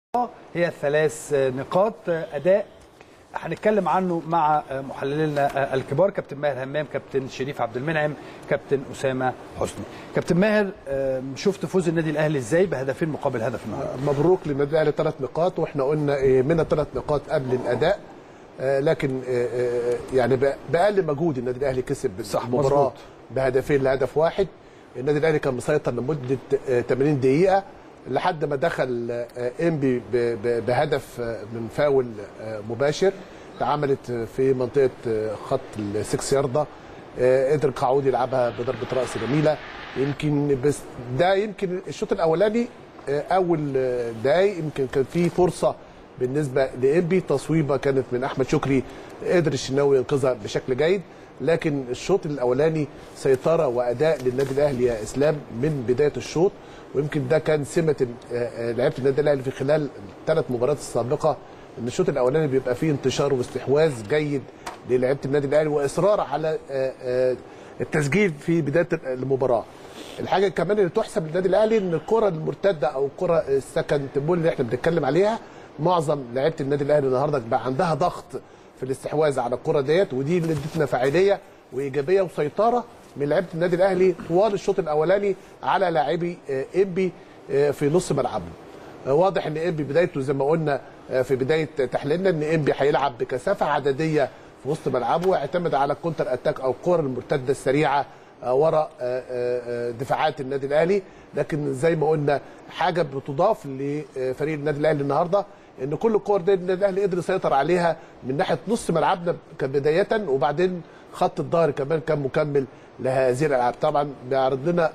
هي الثلاث نقاط اداء هنتكلم عنه مع محللنا الكبار كابتن ماهر همام كابتن شريف عبد المنعم كابتن اسامه حسني كابتن ماهر شفت فوز النادي الاهلي ازاي بهدفين مقابل هدف النهارده مبروك للنادي الاهلي ثلاث نقاط واحنا قلنا من ثلاث نقاط قبل الاداء لكن يعني باقل مجهود النادي الاهلي كسب المباراه بهدفين لهدف واحد النادي الاهلي كان مسيطر لمده 80 دقيقه لحد ما دخل انبي بهدف من فاول مباشر اتعملت في منطقه خط السكس ياردة قدر قعود يلعبها بضربه راس جميله يمكن بس ده يمكن الشوط الاولاني اول دقايق يمكن كان في فرصه بالنسبه لانبي تصويبه كانت من احمد شكري قدر الشناوي ينقذها بشكل جيد لكن الشوط الاولاني سيطره واداء للنادي الاهلي يا اسلام من بدايه الشوط ويمكن ده كان سمه لعيبه النادي الاهلي في خلال الثلاث مباريات السابقه ان الشوط الاولاني بيبقى فيه انتشار واستحواذ جيد للعيبه النادي الاهلي واصرار على التسجيل في بدايه المباراه. الحاجه كمان اللي تحسب للنادي الاهلي ان الكره المرتده او الكره السكند بول اللي احنا بنتكلم عليها معظم لعيبه النادي الاهلي النهارده بقى عندها ضغط في الاستحواذ على الكره ديت ودي اللي ادتنا فاعليه وايجابيه وسيطره من لعيبه النادي الاهلي طوال الشوط الاولاني على لاعبي انبي في نص ملعبه. واضح ان انبي بدايته زي ما قلنا في بدايه تحليلنا ان انبي هيلعب بكثافه عدديه في وسط ملعبه ويعتمد على الكونتر اتاك او الكور المرتده السريعه وراء دفاعات النادي الاهلي لكن زي ما قلنا حاجه بتضاف لفريق النادي الاهلي النهارده ان كل الكور دي النادي الاهلي قدر يسيطر عليها من ناحيه نص ملعبنا كبدايه وبعدين خط الظهر كمان كان مكمل لهذه الالعاب طبعا بيعرض لنا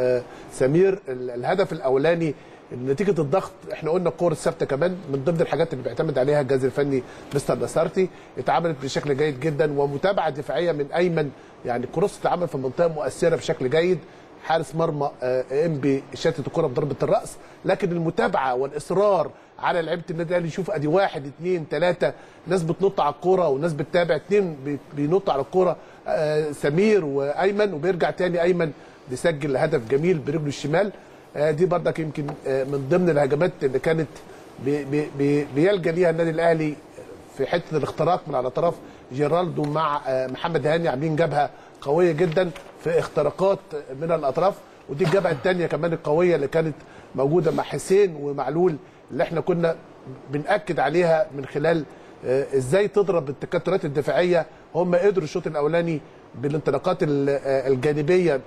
سمير الهدف الاولاني نتيجه الضغط احنا قلنا الكور الثابته كمان من ضمن الحاجات اللي بيعتمد عليها الجهاز الفني مستر نصارتي اتعملت بشكل جيد جدا ومتابعه دفاعيه من ايمن يعني كروس اتعمل في منطقه مؤثره بشكل جيد حارس مرمى انبي شاتت الكره بضربه الراس لكن المتابعه والاصرار على لعيبه النادي الاهلي يشوف ادي واحد اثنين ثلاثه ناس بتنط على الكوره وناس بتتابع اثنين بينط على الكوره سمير وايمن وبيرجع تاني ايمن بيسجل هدف جميل برجله الشمال دي برضك يمكن من ضمن الهجمات اللي كانت بي بي بيلجا ليها النادي الاهلي في حته الاختراق من على طرف جيرالدو مع محمد هاني عاملين جبهه قويه جدا في اختراقات من الاطراف ودي الجبهه الثانيه كمان القويه اللي كانت موجوده مع حسين ومعلول اللي احنا كنا بناكد عليها من خلال ازاي تضرب التكتلات الدفاعيه هم قدروا الشوط الاولاني بالانطلاقات الجانبيه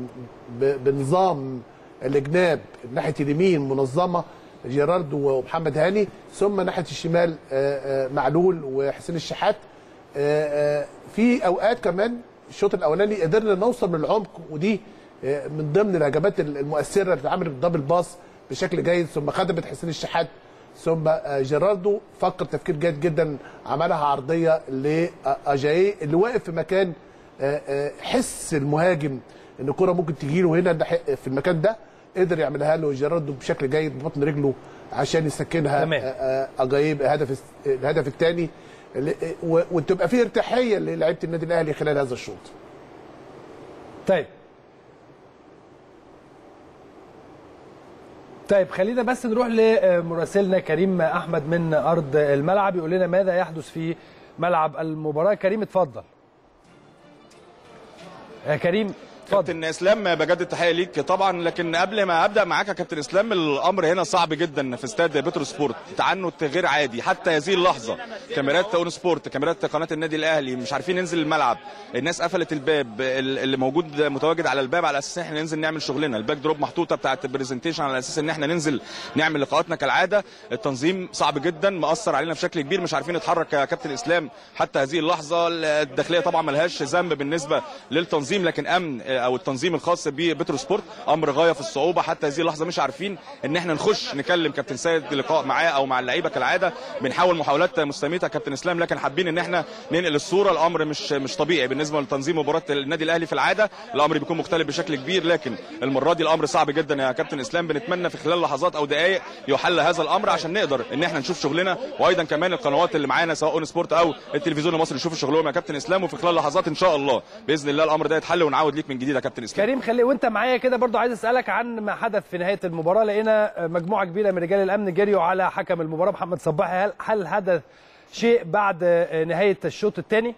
بنظام الجناب ناحيه اليمين منظمه جيراردو ومحمد هاني ثم ناحيه الشمال معلول وحسين الشحات في اوقات كمان الشوط الاولاني قدرنا نوصل من العمق ودي من ضمن الهجمات المؤثره اللي اتعملت بالدبل باص بشكل جيد ثم خدمت حسين الشحات ثم جيراردو فكر تفكير جيد جدا عملها عرضيه لاجاي اللي واقف في مكان حس المهاجم ان الكره ممكن تجي له هنا في المكان ده قدر يعملها له جيراردو بشكل جيد ببطن رجله عشان يسكنها اجايب هدف الهدف الثاني وتبقى فيه ارتياحيه للاعيبه النادي الاهلي خلال هذا الشوط. طيب طيب خلينا بس نروح لمراسلنا كريم احمد من ارض الملعب يقول لنا ماذا يحدث في ملعب المباراه كريم اتفضل. يا كريم كابتن اسلام بجد التحيه ليك طبعا لكن قبل ما ابدا معاك يا كابتن اسلام الامر هنا صعب جدا في استاد بترو سبورت تعنت غير عادي حتى هذه اللحظه كاميرات اون سبورت كاميرات قناه النادي الاهلي مش عارفين ننزل الملعب الناس قفلت الباب اللي موجود متواجد على الباب على اساس ان احنا ننزل نعمل شغلنا الباك دروب محطوطه بتاعه البرزنتيشن على اساس ان احنا ننزل نعمل لقاءاتنا كالعاده التنظيم صعب جدا مأثر علينا بشكل كبير مش عارفين نتحرك يا كابتن اسلام حتى هذه اللحظه الداخليه طبعا ملهاش ذنب بالنسبه للتنظيم لكن امن او التنظيم الخاص ببترو سبورت امر غايه في الصعوبه حتى هذه اللحظه مش عارفين ان احنا نخش نكلم كابتن سيد لقاء معاه او مع اللعيبه كالعاده بنحاول محاولات مستميته يا كابتن اسلام لكن حابين ان احنا ننقل الصوره الامر مش مش طبيعي بالنسبه لتنظيم مباراه النادي الاهلي في العاده الامر بيكون مختلف بشكل كبير لكن المره دي الامر صعب جدا يا كابتن اسلام بنتمنى في خلال لحظات او دقائق يحل هذا الامر عشان نقدر ان احنا نشوف شغلنا وايضا كمان القنوات اللي معانا سواء اون سبورت او التلفزيون المصري يشوفوا شغلهم يا كابتن اسلام وفي خلال لحظات ان شاء الله باذن الله الامر ده يتحل ونعود ليك من جديد الجديد يا كابتن اسلام كريم خلي وانت معايا كده برضو عايز اسالك عن ما حدث في نهايه المباراه لقينا مجموعه كبيره من رجال الامن جريوا على حكم المباراه محمد صباحي هل هل حدث شيء بعد نهايه الشوط الثاني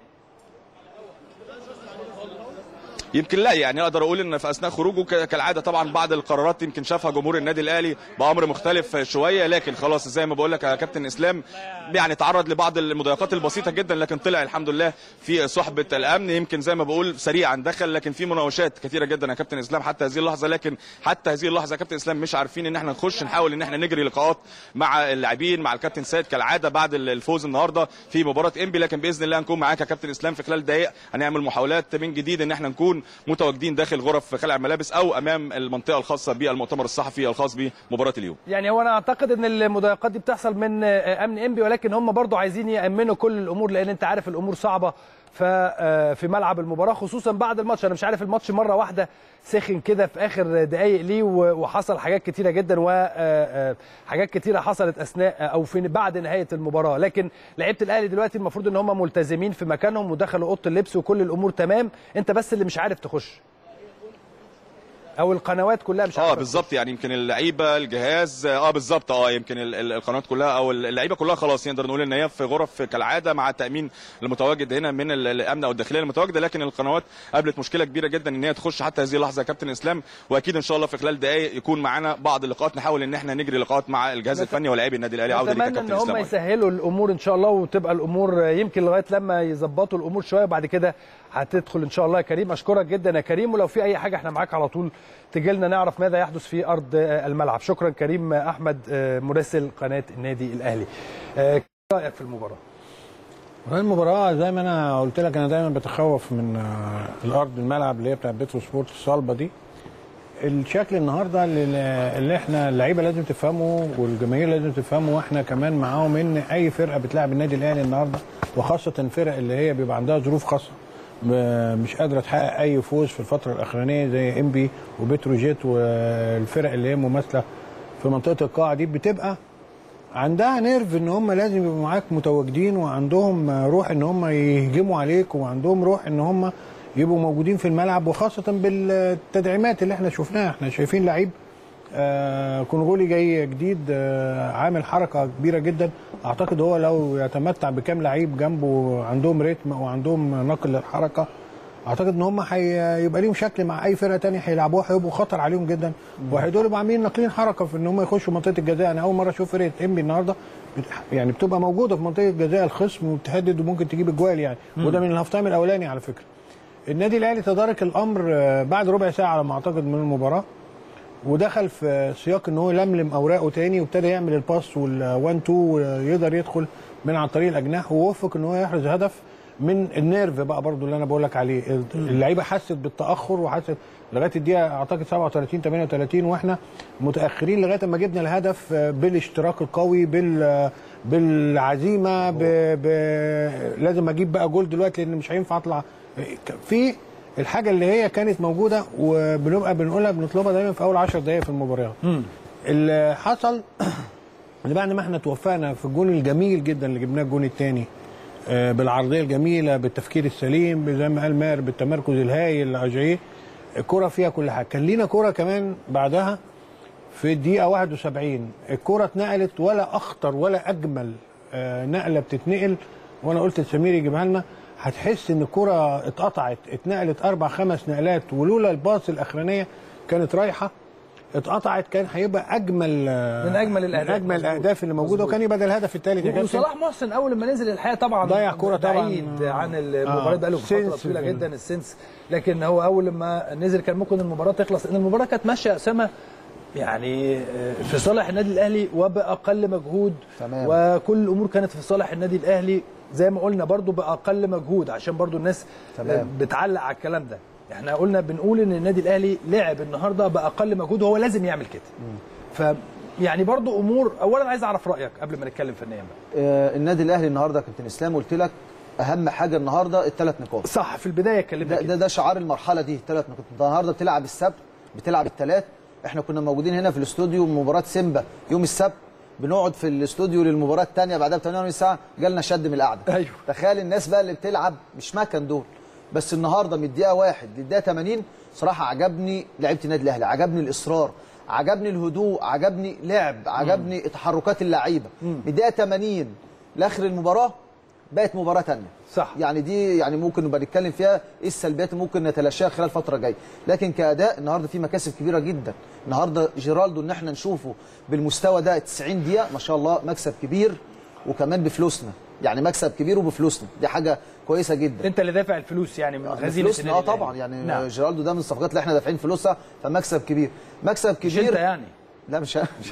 يمكن لا يعني اقدر اقول ان في اثناء خروجه ك- كالعاده طبعا بعض القرارات يمكن شافها جمهور النادي الاهلي بامر مختلف شويه لكن خلاص زي ما بقول لك يا كابتن اسلام يعني تعرض لبعض المضايقات البسيطه جدا لكن طلع الحمد لله في صحبه الامن يمكن زي ما بقول سريعا دخل لكن في مناوشات كثيره جدا يا كابتن اسلام حتى هذه اللحظه لكن حتى هذه اللحظه يا كابتن اسلام مش عارفين ان احنا نخش نحاول ان احنا نجري لقاءات مع اللاعبين مع الكابتن سيد كالعاده بعد الفوز النهارده في مباراه انبي لكن باذن الله نكون معاك يا كابتن اسلام في خلال دقائق هنعمل محاولات من جديد ان احنا نكون متواجدين داخل غرف خلع الملابس او امام المنطقه الخاصه بالمؤتمر الصحفي الخاص بمباراه اليوم يعني هو انا اعتقد ان المضايقات دي بتحصل من امن انبي ولكن هم برضو عايزين يامنوا كل الامور لان انت عارف الامور صعبه ف في ملعب المباراه خصوصا بعد الماتش انا مش عارف الماتش مره واحده سخن كده في اخر دقائق ليه وحصل حاجات كتيره جدا وحاجات كتيره حصلت اثناء او في بعد نهايه المباراه لكن لعيبه الاهلي دلوقتي المفروض ان هم ملتزمين في مكانهم ودخلوا اوضه اللبس وكل الامور تمام انت بس اللي مش عارف تخش او القنوات كلها مش اه عارفه بالظبط يعني يمكن اللعيبه الجهاز اه بالظبط اه يمكن ال- ال- القنوات كلها او اللعيبه كلها خلاص نقدر نقول ان هي في غرف كالعاده مع التامين المتواجد هنا من ال- الامن او الداخليه المتواجده لكن القنوات قابلت مشكله كبيره جدا ان هي تخش حتى هذه اللحظه يا كابتن اسلام واكيد ان شاء الله في خلال دقائق يكون معانا بعض اللقاءات نحاول ان احنا نجري لقاءات مع الجهاز نت- الفني ولاعبي النادي الاهلي عوده ليك يا اتمنى ان كابتن هم اسلام يسهلوا الامور ان شاء الله وتبقى الامور يمكن لغايه لما يظبطوا الامور شويه وبعد كده هتدخل ان شاء الله يا كريم اشكرك جدا يا كريم ولو في اي حاجه احنا معاك على طول تجي لنا نعرف ماذا يحدث في ارض الملعب شكرا كريم احمد مراسل قناه النادي الاهلي ايه رايك في المباراه والله المباراة زي ما انا قلت لك انا دايما بتخوف من آه، الارض الملعب اللي هي بتاع بيترو سبورت الصلبة دي الشكل النهارده اللي, اللي احنا اللعيبه لازم تفهمه والجماهير لازم تفهمه واحنا كمان معاهم ان اي فرقه بتلعب النادي الاهلي النهارده وخاصه الفرق اللي هي بيبقى عندها ظروف خاصه ب- مش قادره تحقق اي فوز في الفتره الاخرانيه زي انبي وبتروجيت والفرق اللي هي مماثله في منطقه القاعه دي بتبقى عندها نيرف ان هم لازم يبقوا معاك متواجدين وعندهم روح ان هم يهجموا عليك وعندهم روح ان هم يبقوا موجودين في الملعب وخاصه بالتدعيمات اللي احنا شفناها احنا شايفين لعيب آه كونغولي جاي جديد آه عامل حركه كبيره جدا اعتقد هو لو يتمتع بكام لعيب جنبه عندهم ريتم وعندهم نقل للحركه اعتقد ان هم هيبقى ليهم شكل مع اي فرقه تانية هيلعبوها هيبقوا خطر عليهم جدا وهيدول يبقوا عاملين ناقلين حركه في ان هم يخشوا منطقه الجزاء انا اول مره اشوف فرقه انبي النهارده بت- يعني بتبقى موجوده في منطقه جزاء الخصم وبتهدد وممكن تجيب اجوال يعني وده من الهاف تايم الاولاني على فكره النادي الاهلي تدارك الامر آه، بعد ربع ساعه على ما اعتقد من المباراه ودخل في سياق ان هو لملم اوراقه تاني وابتدى يعمل الباس والوان تو ويقدر يدخل من عن طريق الاجناح ووفق ان هو يحرز هدف من النيرف بقى برضو اللي انا بقول لك عليه اللعيبه حست بالتاخر وحست لغايه الدقيقه اعتقد 37 38 واحنا متاخرين لغايه ما جبنا الهدف آه، بالاشتراك القوي بال آه، بالعزيمه ب... ب... لازم اجيب بقى جول دلوقتي لان مش هينفع اطلع في الحاجه اللي هي كانت موجوده وبنبقى بنقولها بنطلبها دايما في اول 10 دقائق في المباريات اللي حصل ان بعد ما احنا توفقنا في الجون الجميل جدا اللي جبناه الجون الثاني بالعرضيه الجميله بالتفكير السليم زي ما قال ماهر بالتمركز الهائل لاجاييه الكره فيها كل حاجه كان لينا كره كمان بعدها في الدقيقه 71 الكره اتنقلت ولا اخطر ولا اجمل آه، نقله بتتنقل وانا قلت لسمير يجيبها لنا هتحس ان الكره اتقطعت اتنقلت اربع خمس نقلات ولولا الباص الاخرانيه كانت رايحه اتقطعت كان هيبقى اجمل آه، من أجمل الأهداف. من اجمل مظبوط. الاهداف اللي موجوده وكان يبقى ده الهدف الثالث يا كابتن وصلاح محسن اول ما نزل الحقيقه طبعا ضيع كرة طبعاً. بعيد عن المباراه آه. بقى له فتره سنس طويله في- جدا السنس لكن هو اول ما نزل كان ممكن المباراه تخلص ان المباراه كانت ماشيه اسامه يعني آه، في صالح النادي الاهلي وباقل مجهود تمام. وكل الامور كانت في صالح النادي الاهلي زي ما قلنا برضو باقل مجهود عشان برضو الناس تمام. آه، بتعلق على الكلام ده احنا قلنا بنقول ان النادي الاهلي لعب النهارده باقل مجهود وهو لازم يعمل كده ف يعني برضو امور اولا عايز اعرف رايك قبل ما نتكلم فنيا بقى آه، النادي الاهلي النهارده يا كابتن اسلام قلت لك اهم حاجه النهارده الثلاث نقاط صح في البدايه اتكلمنا ده, كده ده, ده شعار المرحله دي ثلاث نقاط انت النهارده بتلعب السبت بتلعب الثلاث احنا كنا موجودين هنا في الاستوديو مباراه سيمبا يوم السبت بنقعد في الاستوديو للمباراه الثانيه بعدها ب 48 ساعه جالنا شد من القعده أيوه. تخيل الناس بقى اللي بتلعب مش مكن دول بس النهارده من الدقيقه 1 للدقيقه 80 صراحه عجبني لعيبه النادي الاهلي عجبني الاصرار عجبني الهدوء عجبني لعب عجبني تحركات اللعيبه من الدقيقه 80 لاخر المباراه بقت مباراه ثانيه صح. يعني دي يعني ممكن نبقى نتكلم فيها ايه السلبيات اللي ممكن نتلاشاها خلال فتره جايه لكن كاداء النهارده في مكاسب كبيره جدا النهارده جيرالدو ان احنا نشوفه بالمستوى ده 90 دقيقه ما شاء الله مكسب كبير وكمان بفلوسنا يعني مكسب كبير وبفلوسنا دي حاجه كويسه جدا انت اللي دافع الفلوس يعني من خزينه فلوسنا اه النادي الأهلي. طبعا يعني نعم. جيرالدو ده من الصفقات اللي احنا دافعين فلوسها فمكسب كبير مكسب مش كبير انت يعني لا مش مش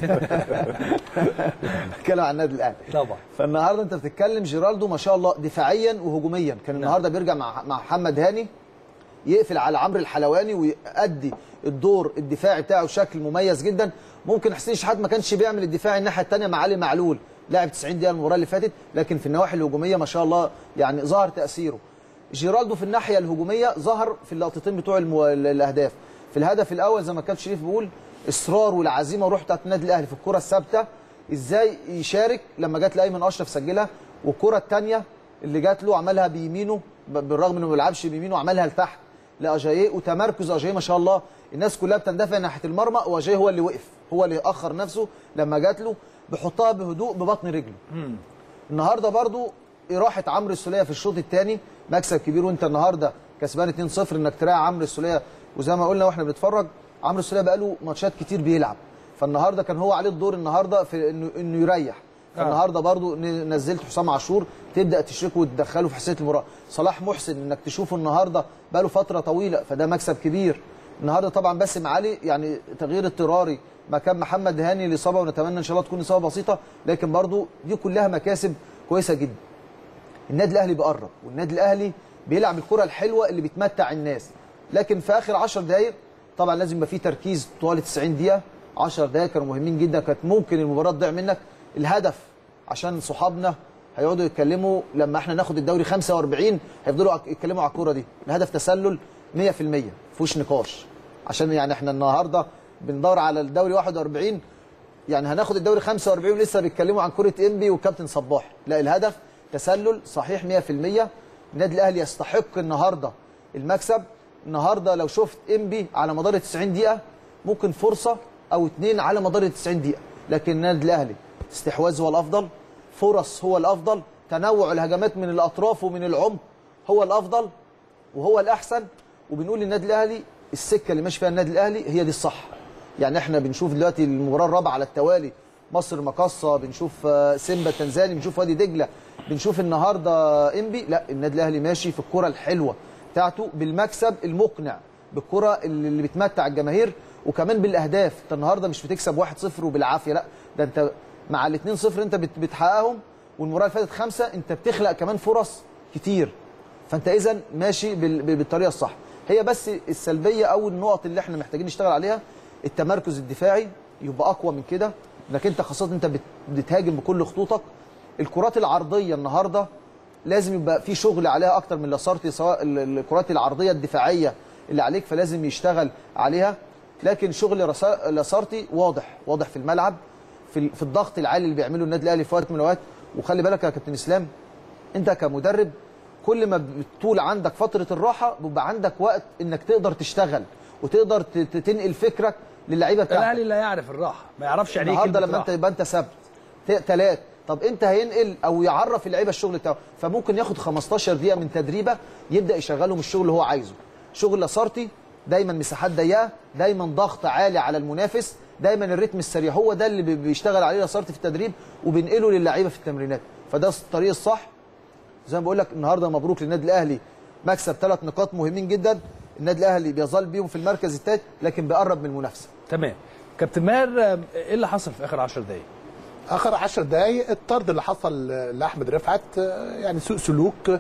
بتكلم عن النادي الاهلي طبعا فالنهارده انت بتتكلم جيرالدو ما شاء الله دفاعيا وهجوميا كان النهارده بيرجع مع مع محمد هاني يقفل على عمرو الحلواني ويؤدي الدور الدفاعي بتاعه بشكل مميز جدا ممكن حسين شحات ما كانش بيعمل الدفاع الناحيه الثانيه مع علي معلول لعب 90 دقيقه المباراه اللي فاتت لكن في النواحي الهجوميه ما شاء الله يعني ظهر تاثيره جيرالدو في الناحيه الهجوميه ظهر في اللقطتين بتوع المو... الاهداف في الهدف الاول زي ما كابتن شريف بيقول اصرار والعزيمه وروح بتاعت النادي الاهلي في الكره الثابته ازاي يشارك لما جت لايمن اشرف سجلها والكره الثانيه اللي جات له عملها بيمينه ب- بالرغم انه ما بيلعبش بيمينه عملها لتحت لاجاييه وتمركز اجاييه ما شاء الله الناس كلها بتندفع ناحيه المرمى واجاييه هو اللي وقف هو اللي اخر نفسه لما جات له بيحطها بهدوء ببطن رجله النهارده برضو راحه عمرو السوليه في الشوط الثاني مكسب كبير وانت النهارده كسبان 2-0 انك تراعي عمرو السوليه وزي ما قلنا واحنا بنتفرج عمرو السوليه بقاله ماتشات كتير بيلعب فالنهارده كان هو عليه الدور النهارده في انه انه يريح فالنهارده برضو ن- نزلت حسام عاشور تبدا تشركه وتدخله في حساسيه المباراه صلاح محسن انك تشوفه النهارده بقاله فتره طويله فده مكسب كبير النهارده طبعا باسم علي يعني تغيير اضطراري مكان محمد هاني الاصابه ونتمنى ان شاء الله تكون اصابه بسيطه لكن برضو دي كلها مكاسب كويسه جدا النادي الاهلي بيقرب والنادي الاهلي بيلعب الكره الحلوه اللي بتمتع الناس لكن في اخر 10 دقائق طبعا لازم يبقى في تركيز طوال 90 دقيقه 10 دقائق كانوا مهمين جدا كانت ممكن المباراه تضيع منك الهدف عشان صحابنا هيقعدوا يتكلموا لما احنا ناخد الدوري 45 هيفضلوا عك- يتكلموا على الكوره دي الهدف تسلل 100% فيهوش نقاش عشان يعني احنا النهارده بندور على الدوري 41 يعني هناخد الدوري 45 لسه بيتكلموا عن كره انبي والكابتن صباح لا الهدف تسلل صحيح 100% النادي الاهلي يستحق النهارده المكسب النهارده لو شفت انبي على مدار 90 دقيقه ممكن فرصه او اتنين على مدار 90 دقيقه لكن النادي الاهلي استحواذ هو الافضل فرص هو الافضل تنوع الهجمات من الاطراف ومن العمق هو الافضل وهو الاحسن وبنقول للنادي الاهلي السكه اللي ماشي فيها النادي الاهلي هي دي الصح يعني احنا بنشوف دلوقتي المباراه الرابعه على التوالي مصر مقصه بنشوف آه، سيمبا التنزاني بنشوف وادي دجله بنشوف النهارده انبي لا النادي الاهلي ماشي في الكره الحلوه بتاعته بالمكسب المقنع بالكره اللي اللي بتمتع الجماهير وكمان بالاهداف انت النهارده مش بتكسب 1-0 وبالعافيه لا ده انت مع ال 2-0 انت بت- بتحققهم والمباراه اللي فاتت خمسه انت بتخلق كمان فرص كتير فانت اذا ماشي بال- ب- بالطريقه الصح هي بس السلبيه او النقط اللي احنا محتاجين نشتغل عليها التمركز الدفاعي يبقى اقوى من كده انك انت خاصه انت بت- بتهاجم بكل خطوطك الكرات العرضيه النهارده لازم يبقى في شغل عليها اكتر من لاسارتي سواء ال- الكرات العرضيه الدفاعيه اللي عليك فلازم يشتغل عليها لكن شغل رسا- لاسارتي واضح واضح في الملعب في ال- في الضغط العالي اللي بيعمله النادي الاهلي في وقت من الاوقات وخلي بالك يا كابتن اسلام انت كمدرب كل ما بتطول عندك فتره الراحه بيبقى عندك وقت انك تقدر تشتغل وتقدر ت- ت- تنقل فكرك للعيبه بتاعتك الاهلي لا يعرف الراحه ما يعرفش يعني ايه النهارده كلمة لما انت راحة. يبقى انت سبت ثلاث طب انت هينقل او يعرف اللعيبه الشغل بتاعه فممكن ياخد 15 دقيقه من تدريبه يبدا يشغلهم الشغل اللي هو عايزه شغل لاسارتي دايما مساحات ضيقه دايما ضغط عالي على المنافس دايما الريتم السريع هو ده اللي بي- بيشتغل عليه لاسارتي في التدريب وبينقله للعيبه في التمرينات فده الطريق الصح زي ما بقول لك النهارده مبروك للنادي الاهلي مكسب ثلاث نقاط مهمين جدا النادي الاهلي بيظل بيهم في المركز الثالث لكن بيقرب من المنافسه تمام كابتن ماهر آه، ايه اللي حصل في اخر 10 دقائق اخر 10 دقائق الطرد اللي حصل لاحمد رفعت آه، يعني سوء سلوك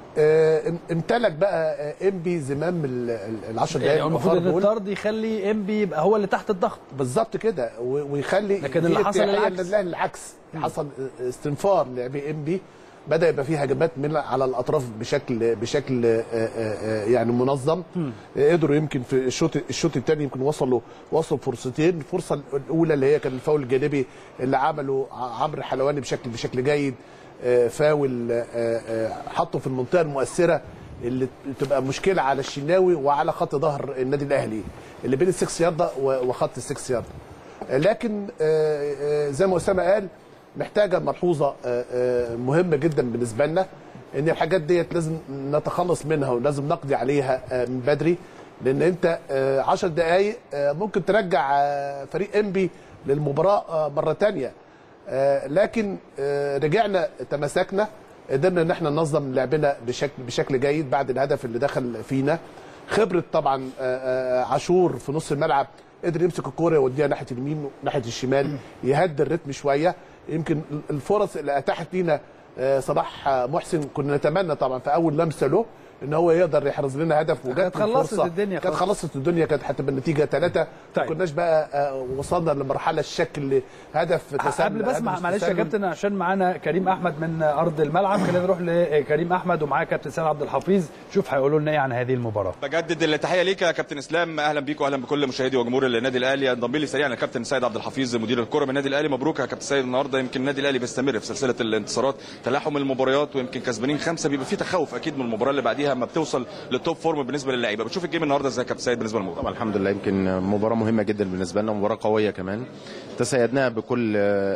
آه، ام- امتلك بقى آه، انبي زمام ال 10 دقائق يعني هو المفروض ان الأخر دول. الطرد يخلي انبي يبقى هو اللي تحت الضغط بالظبط كده و- ويخلي لكن في اللي حصل ارتياحية العكس. للنادي الأهلي العكس حصل استنفار لاعبي انبي بدا يبقى فيه هجمات من على الاطراف بشكل بشكل آه، آه، آه، يعني منظم آه، قدروا يمكن في الشوط الشوط الثاني يمكن وصلوا وصلوا فرصتين الفرصه الاولى اللي هي كان الفاول الجانبي اللي عمله ع- عمرو حلواني بشكل بشكل جيد آه، فاول آه، آه، حطه في المنطقه المؤثره اللي تبقى مشكله على الشناوي وعلى خط ظهر النادي الاهلي اللي بين السكس يارده و- وخط السكس يارده لكن آه، آه، زي ما اسامه قال محتاجه ملحوظه آه، آه، مهمه جدا بالنسبه لنا ان الحاجات ديت لازم نتخلص منها ولازم نقضي عليها آه، من بدري لان انت 10 دقائق ممكن ترجع آه، فريق انبي للمباراه آه، مره تانية آه، لكن آه، رجعنا تماسكنا قدرنا ان احنا ننظم لعبنا بشكل بشكل جيد بعد الهدف اللي دخل فينا خبره طبعا آه، آه، عاشور في نص الملعب قدر يمسك الكوره يوديها ناحيه اليمين وناحيه الشمال يهدي الريتم شويه يمكن الفرص اللي اتاحت لينا آه، صلاح آه، محسن كنا نتمنى طبعا في اول لمسه له ان هو يقدر يحرز لنا هدف وجت كانت خلصت الفرصة. الدنيا كانت خلاص. خلصت الدنيا كانت هتبقى النتيجه ثلاثه طيب. ما كناش بقى آه، وصلنا لمرحله الشكل هدف تسلل قبل بس هدف مع- معلش يا تسلل. كابتن عشان معانا كريم احمد من ارض الملعب خلينا نروح لكريم احمد ومعاه كابتن سيد عبد الحفيظ شوف هيقولوا لنا ايه عن هذه المباراه بجدد التحيه ليك يا كابتن اسلام اهلا بيك واهلا بكل مشاهدي وجمهور النادي الاهلي انضم لي سريعا الكابتن سيد عبد الحفيظ مدير الكره من النادي الاهلي مبروك يا كابتن سيد النهارده يمكن النادي الاهلي بيستمر في سلسله الانتصارات تلاحم المباريات ويمكن كسبانين خمسه بيبقى في تخوف اكيد من المباراه اللي بعديها اما بتوصل للتوب فورم بالنسبه للعيبه بتشوف الجيم النهارده ازاي يا كابتن سيد بالنسبه للمباراه طبعا الحمد لله يمكن مباراة مهمة جدا بالنسبة لنا مباراة قوية كمان تسيدناها بكل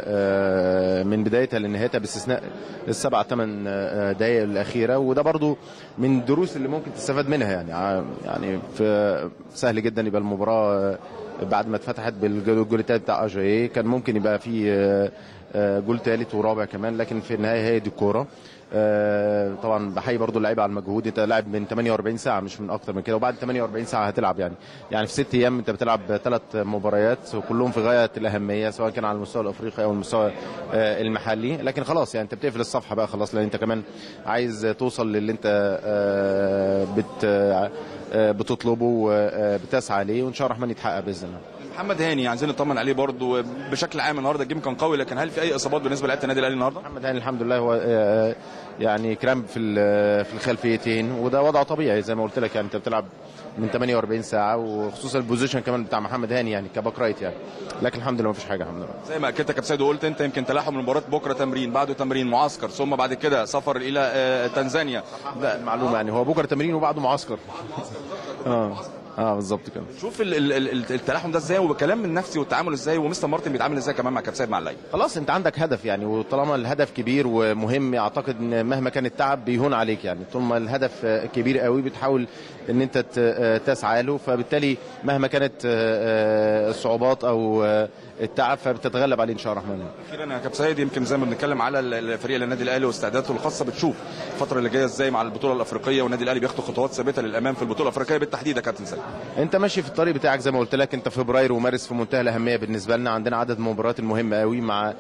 آه، من بدايتها لنهايتها باستثناء السبع ثمان دقائق الأخيرة وده برضو من الدروس اللي ممكن تستفاد منها يعني ع- يعني في سهل جدا يبقى المباراة آه، بعد ما اتفتحت بالجول التالت بتاع اجاي كان ممكن يبقى في آه، آه، جول ثالث ورابع كمان لكن في النهايه هي دي الكوره آه، طبعا بحيي برضو اللعيبه على المجهود انت لاعب من 48 ساعه مش من اكتر من كده وبعد 48 ساعه هتلعب يعني يعني في ست ايام انت بتلعب ثلاث مباريات وكلهم في غايه الاهميه سواء كان على المستوى الافريقي او المستوى آه، المحلي لكن خلاص يعني انت بتقفل الصفحه بقى خلاص لان انت كمان عايز توصل للي انت آه، بت آه، بتطلبه وبتسعى ليه وان شاء الله الرحمن يتحقق باذن الله محمد هاني عايزين نطمن عليه برضو بشكل عام النهارده الجيم كان قوي لكن هل في اي اصابات بالنسبه لعيبه النادي الاهلي النهارده محمد هاني الحمد لله هو آه، يعني كرامب في ال- في الخلفيتين وده وضع طبيعي زي ما قلت لك يعني انت بتلعب من 48 ساعه وخصوصا البوزيشن كمان بتاع محمد هاني يعني كباك رايت يعني لكن الحمد لله ما فيش حاجه الحمد لله زي ما اكدت يا كابتن سيد وقلت انت يمكن تلاحم المباراه بكره تمرين بعده تمرين معسكر ثم بعد كده سفر الى آه، تنزانيا ده معلومه يعني هو بكره تمرين وبعده معسكر اه اه بالظبط كده شوف ال- ال- ال- التلاحم ده ازاي والكلام النفسي والتعامل ازاي ومستر مارتن بيتعامل ازاي كمان مع كابتن سيد مع اللعيبه خلاص انت عندك هدف يعني وطالما الهدف كبير ومهم اعتقد ان مهما كان التعب بيهون عليك يعني طول ما الهدف آه، كبير قوي بتحاول ان انت ت- آه، تسعى له فبالتالي مهما كانت آه، آه، الصعوبات او آه، التعب فبتتغلب عليه ان شاء الله الرحمن اخيرا يا كابتن سيد يمكن زي ما بنتكلم على ال- الفريق النادي الاهلي واستعداداته الخاصه بتشوف الفتره اللي جايه ازاي مع البطوله الافريقيه والنادي الاهلي بياخد خطوات ثابته للامام في البطوله الافريقيه بالتحديد يا كابتن سيد انت ماشي في الطريق بتاعك زي ما قلت لك انت فبراير ومارس في منتهى الاهميه بالنسبه لنا عندنا عدد مباريات المهمه قوي مع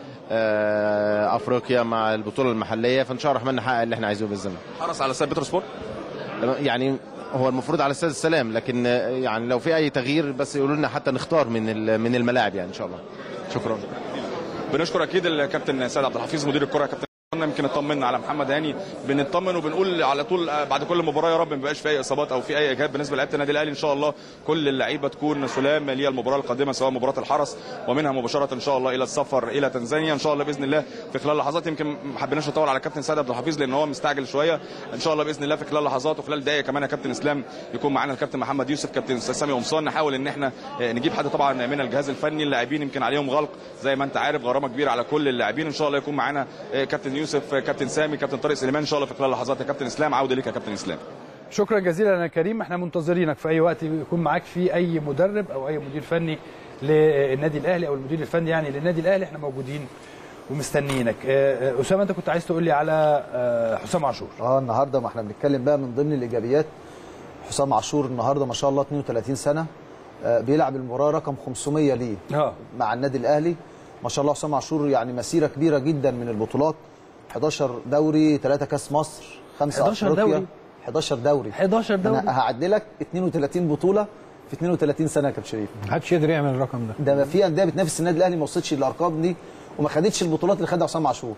آه، افريقيا مع البطوله المحليه فان شاء الله الرحمن نحقق اللي احنا عايزينه باذن الله حرص على سيد بتر سبورت يعني هو المفروض على استاذ السلام لكن آه، يعني لو في اي تغيير بس يقولوا لنا حتى نختار من ال- من الملاعب يعني ان شاء الله شكرا بنشكر اكيد الكابتن سيد عبد الحفيظ مدير الكره يا كابتن قلنا يمكن اطمنا على محمد هاني بنطمن وبنقول على طول آه، بعد كل مباراه يا رب ما يبقاش في اي اصابات او في اي اجهاد بالنسبه لعيبه النادي الاهلي ان شاء الله كل اللعيبه تكون سلام ليها المباراه القادمه سواء مباراه الحرس ومنها مباشره ان شاء الله الى السفر الى تنزانيا ان شاء الله باذن الله في خلال لحظات يمكن ما حبيناش نطول على كابتن سيد عبد الحفيظ لان هو مستعجل شويه ان شاء الله باذن الله في خلال لحظات وخلال دقائق كمان يا كابتن اسلام يكون معانا الكابتن محمد يوسف كابتن استاذ سامي قمصان نحاول ان احنا آه، نجيب حد طبعا من الجهاز الفني اللاعبين يمكن عليهم غلق زي ما انت عارف غرامه كبيره على كل اللاعبين ان شاء الله يكون معانا آه، كابتن يوسف آه، كابتن سامي كابتن طارق سليمان ان شاء الله في خلال لحظات يا كابتن اسلام عوده ليك يا كابتن اسلام شكرا جزيلا يا كريم احنا منتظرينك في اي وقت يكون معاك في اي مدرب او اي مدير فني للنادي الاهلي او المدير الفني يعني للنادي الاهلي احنا موجودين ومستنيينك آه، آه، اسامه انت كنت عايز تقول لي على آه، حسام عاشور اه النهارده ما احنا بنتكلم بقى من ضمن الايجابيات حسام عاشور النهارده ما شاء الله 32 سنه آه، بيلعب المباراه رقم 500 ليه اه مع النادي الاهلي ما شاء الله حسام عاشور يعني مسيره كبيره جدا من البطولات 11 دوري 3 كاس مصر 5 11 افريقيا دوري؟ 11 دوري 11 دوري انا هعدلك 32 بطوله في 32 سنه يا كابتن شريف محدش يقدر يعمل الرقم ده ده في انديه بتنافس النادي الاهلي ما وصلتش للارقام دي وما خدتش البطولات اللي خدها حسام عاشور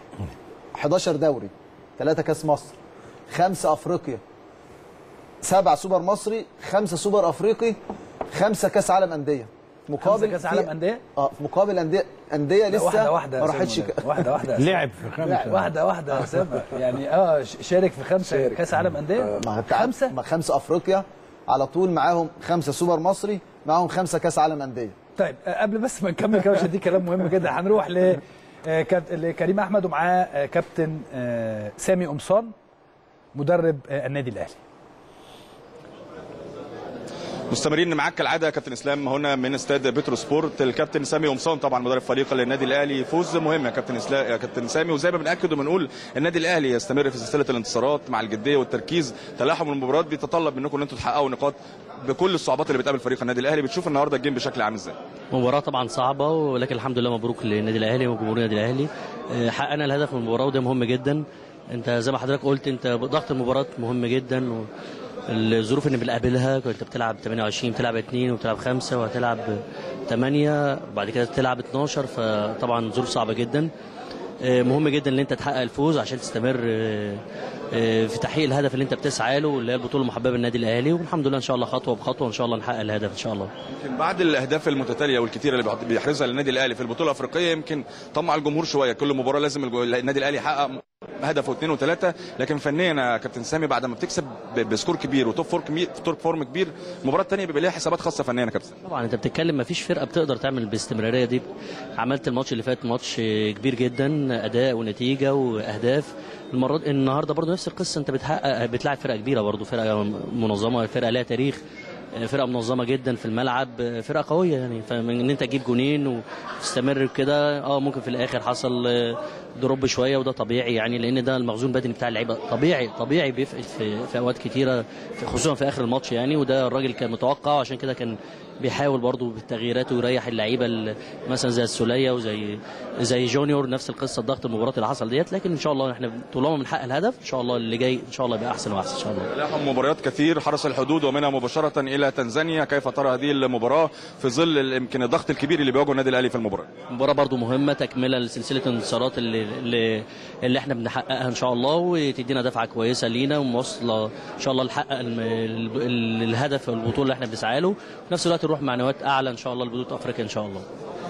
11 دوري 3 كاس مصر 5 افريقيا 7 سوبر مصري 5 سوبر افريقي 5 كاس عالم انديه مقابل كاس في- عالم انديه اه في مقابل انديه انديه لا، لسه واحده واحده ما يا راحتش أسامة، ك- واحده واحده يا أسامة. لعب في خمسه واحده واحده يا اسامه يعني اه ش- شارك في خمسه كاس عالم انديه مع التع- خمسه مع خمسه افريقيا على طول معاهم خمسه سوبر مصري معاهم خمسه كاس عالم انديه طيب آه، قبل بس ما نكمل كده عشان دي كلام مهم جدا هنروح ل آه، كاب- لكريم احمد ومعاه آه، كابتن آه، سامي قمصان مدرب آه، النادي الاهلي مستمرين معاك كالعاده يا كابتن اسلام هنا من استاد بترو سبورت الكابتن سامي قمصان طبعا مدرب فريق النادي الاهلي فوز مهم يا كابتن اسلام يا كابتن سامي وزي ما بناكد وبنقول النادي الاهلي يستمر في سلسله الانتصارات مع الجديه والتركيز تلاحم المباريات بيتطلب منكم ان انتم تحققوا نقاط بكل الصعوبات اللي بتقابل فريق النادي الاهلي بتشوف النهارده الجيم بشكل عامل ازاي مباراة طبعا صعبة ولكن الحمد لله مبروك للنادي الأهلي وجمهور النادي الأهلي آه، حققنا الهدف من المباراة وده مهم جدا أنت زي ما حضرتك قلت أنت ضغط المباراة مهم جدا و الظروف اللي بنقابلها كنت بتلعب 28 بتلعب 2 وبتلعب 5 وهتلعب 8 وبعد كده تلعب 12 فطبعا ظروف صعبة جدا آه، مهم جدا ان انت تحقق الفوز عشان تستمر آه، آه، في تحقيق الهدف اللي انت بتسعى له اللي هي البطوله المحببه للنادي الاهلي والحمد لله ان شاء الله خطوه بخطوه ان شاء الله نحقق الهدف ان شاء الله يمكن بعد الاهداف المتتاليه والكتيره اللي بيحط- بيحرزها النادي الاهلي في البطوله الافريقيه يمكن طمع الجمهور شويه كل مباراه لازم الجو- النادي الاهلي يحقق هدف واثنين وثلاثه لكن فنيا يا كابتن سامي بعد ما بتكسب ب- بسكور كبير وتوب فور كبير توب فورم كبير المباراه الثانيه بيبقى ليها حسابات خاصه فنيا يا كابتن طبعا انت بتتكلم ما فيش فرقه بتقدر تعمل باستمراريه دي عملت الماتش اللي فات ماتش كبير جدا اداء ونتيجه واهداف المره النهارده برضو نفس القصه انت بتحقق بتلاعب فرقه كبيره برضو فرقه منظمه فرقه لها تاريخ فرقه منظمه جدا في الملعب فرقه قويه يعني فمن ان انت تجيب جونين وتستمر كده اه ممكن في الاخر حصل آه، دروب شويه وده طبيعي يعني لان ده المخزون البدني بتاع اللعيبه طبيعي طبيعي بيفقد في, في اوقات كتيره في- خصوصا في اخر الماتش يعني وده الراجل كان متوقع عشان كده كان بيحاول برضه بالتغييرات ويريح اللعيبه ال- مثلا زي السوليه وزي زي جونيور نفس القصه الضغط المباراه اللي حصل ديت لكن ان شاء الله احنا طالما بنحقق الهدف ان شاء الله اللي جاي ان شاء الله يبقى احسن واحسن ان شاء الله لهم مباريات كثير حرس الحدود ومنها مباشره الى تنزانيا كيف ترى هذه المباراه في ظل ال- يمكن الضغط الكبير اللي بيواجهه النادي الاهلي في المباراه مباراة برضو مهمة تكملة لسلسلة الانتصارات اللي, اللي, اللي احنا بنحققها ان شاء الله وتدينا دفعة كويسة لينا ومواصلة ان شاء الله نحقق الم- ال- ال- الهدف البطولة اللي احنا بنسعى له في نفس الوقت نروح معنويات اعلى ان شاء الله لبطولة افريقيا ان شاء الله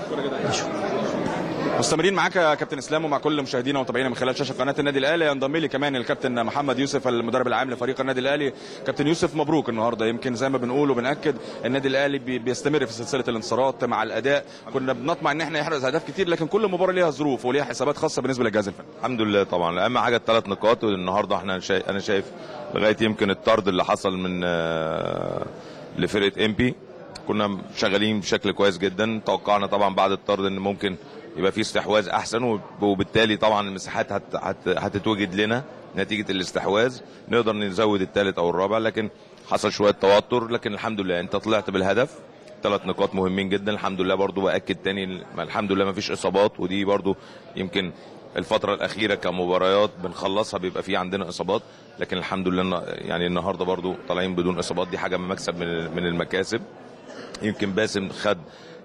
مستمرين معاك يا كابتن اسلام ومع كل مشاهدينا ومتابعينا من خلال شاشه قناه النادي الاهلي ينضم لي كمان الكابتن محمد يوسف المدرب العام لفريق النادي الاهلي كابتن يوسف مبروك النهارده يمكن زي ما بنقول وبناكد النادي الاهلي بي- بيستمر في سلسله الانتصارات مع الاداء كنا بنطمع ان احنا نحرز اهداف كتير لكن كل مباراه ليها ظروف وليها حسابات خاصه بالنسبه للجهاز الفني الحمد لله طبعا اهم حاجه الثلاث نقاط والنهارده احنا شايف انا شايف لغايه يمكن الطرد اللي حصل من آه، لفرقه امبي كنا شغالين بشكل كويس جدا توقعنا طبعا بعد الطرد ان ممكن يبقى في استحواذ احسن وب- وبالتالي طبعا المساحات هت هت هتتوجد لنا نتيجه الاستحواذ نقدر نزود الثالث او الرابع لكن حصل شويه توتر لكن الحمد لله انت طلعت بالهدف ثلاث نقاط مهمين جدا الحمد لله برضو باكد تاني ما الحمد لله ما فيش اصابات ودي برضو يمكن الفترة الأخيرة كمباريات بنخلصها بيبقى في عندنا إصابات لكن الحمد لله إن- يعني النهاردة برضو طالعين بدون إصابات دي حاجة مكسب من من المكاسب يمكن باسم خد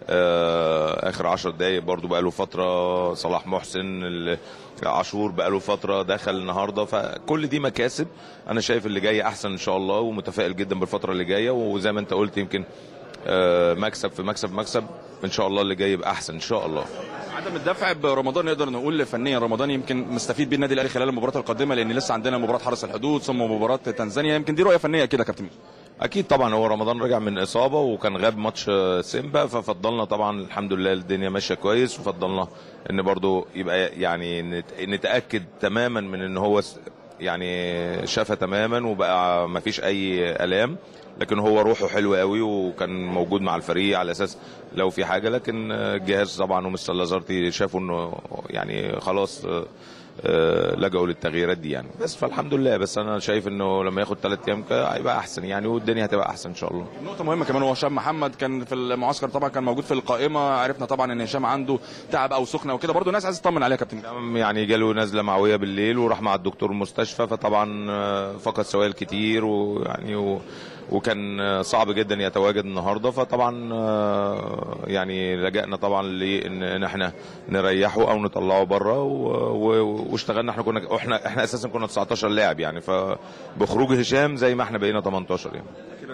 آه، اخر 10 دقايق برضو بقى له فتره صلاح محسن ال- عاشور بقى له فتره دخل النهارده فكل دي مكاسب انا شايف اللي جاي احسن ان شاء الله ومتفائل جدا بالفتره اللي جايه وزي ما انت قلت يمكن آه، مكسب في مكسب مكسب ان شاء الله اللي جاي يبقى احسن ان شاء الله عدم الدفع برمضان نقدر نقول فنيا رمضان يمكن مستفيد بيه النادي الاهلي خلال المباراه القادمه لان لسه عندنا مباراه حرس الحدود ثم مباراه تنزانيا يمكن دي رؤيه فنيه كده يا كابتن اكيد طبعا هو رمضان رجع من اصابه وكان غاب ماتش آه، سيمبا ففضلنا طبعا الحمد لله الدنيا ماشيه كويس وفضلنا ان برضو يبقى يعني نت- نتاكد تماما من ان هو س- يعني شافها تماما وبقى ما فيش اي الام لكن هو روحه حلوه قوي وكان موجود مع الفريق على اساس لو في حاجه لكن آه، الجهاز طبعا ومستر لازارتي شافوا انه يعني خلاص آه، آه، لجأوا للتغييرات دي يعني بس فالحمد لله بس انا شايف انه لما ياخد ثلاث ايام كده هيبقى احسن يعني والدنيا هتبقى احسن ان شاء الله نقطة مهمة كمان هو هشام محمد كان في المعسكر طبعا كان موجود في القائمة عرفنا طبعا ان هشام عنده تعب او سخنة وكده برضه الناس عايزة تطمن عليه يا كابتن يعني جاله نزله معويه بالليل وراح مع الدكتور المستشفى فطبعا آه، فقد سوائل كتير ويعني و وكان آه، صعب جدا يتواجد النهارده فطبعا آه، يعني لجأنا طبعا لان إن احنا نريحه او نطلعه بره و- و- واشتغلنا احنا كنا احنا احنا اساسا كنا 19 لاعب يعني فبخروج هشام زي ما احنا بقينا 18 يعني اخيرا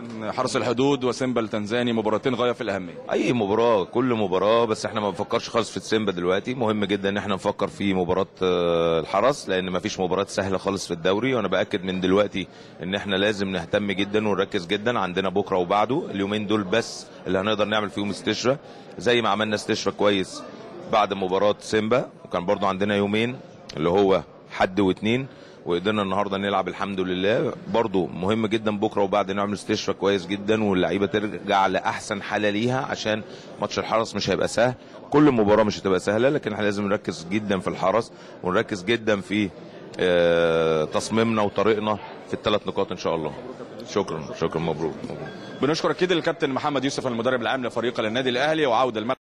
كابتن حرس الحدود وسيمبا التنزاني مباراتين غايه في الاهميه اي مباراه كل مباراه بس احنا ما بنفكرش خالص في السيمبا دلوقتي مهم جدا ان احنا نفكر في مباراه آه، الحرس لان ما فيش مباراه سهله خالص في الدوري وانا باكد من دلوقتي ان احنا لازم نهتم جدا ونركز جدا عندنا بكره وبعده اليومين دول بس اللي هنقدر نعمل فيهم استشفاء زي ما عملنا استشفاء كويس بعد مباراه سيمبا وكان برضو عندنا يومين اللي هو حد واثنين وقدرنا النهارده نلعب الحمد لله برضو مهم جدا بكره وبعد نعمل استشفاء كويس جدا واللعيبه ترجع لاحسن حاله ليها عشان ماتش الحرس مش هيبقى سهل كل مباراه مش هتبقى سهله لكن احنا لازم نركز جدا في الحرس ونركز جدا في آه، تصميمنا وطريقنا في الثلاث نقاط ان شاء الله شكرا شكرا مبروك, مبروك. بنشكر اكيد الكابتن محمد يوسف المدرب العام لفريق النادي الاهلي وعوده الملعب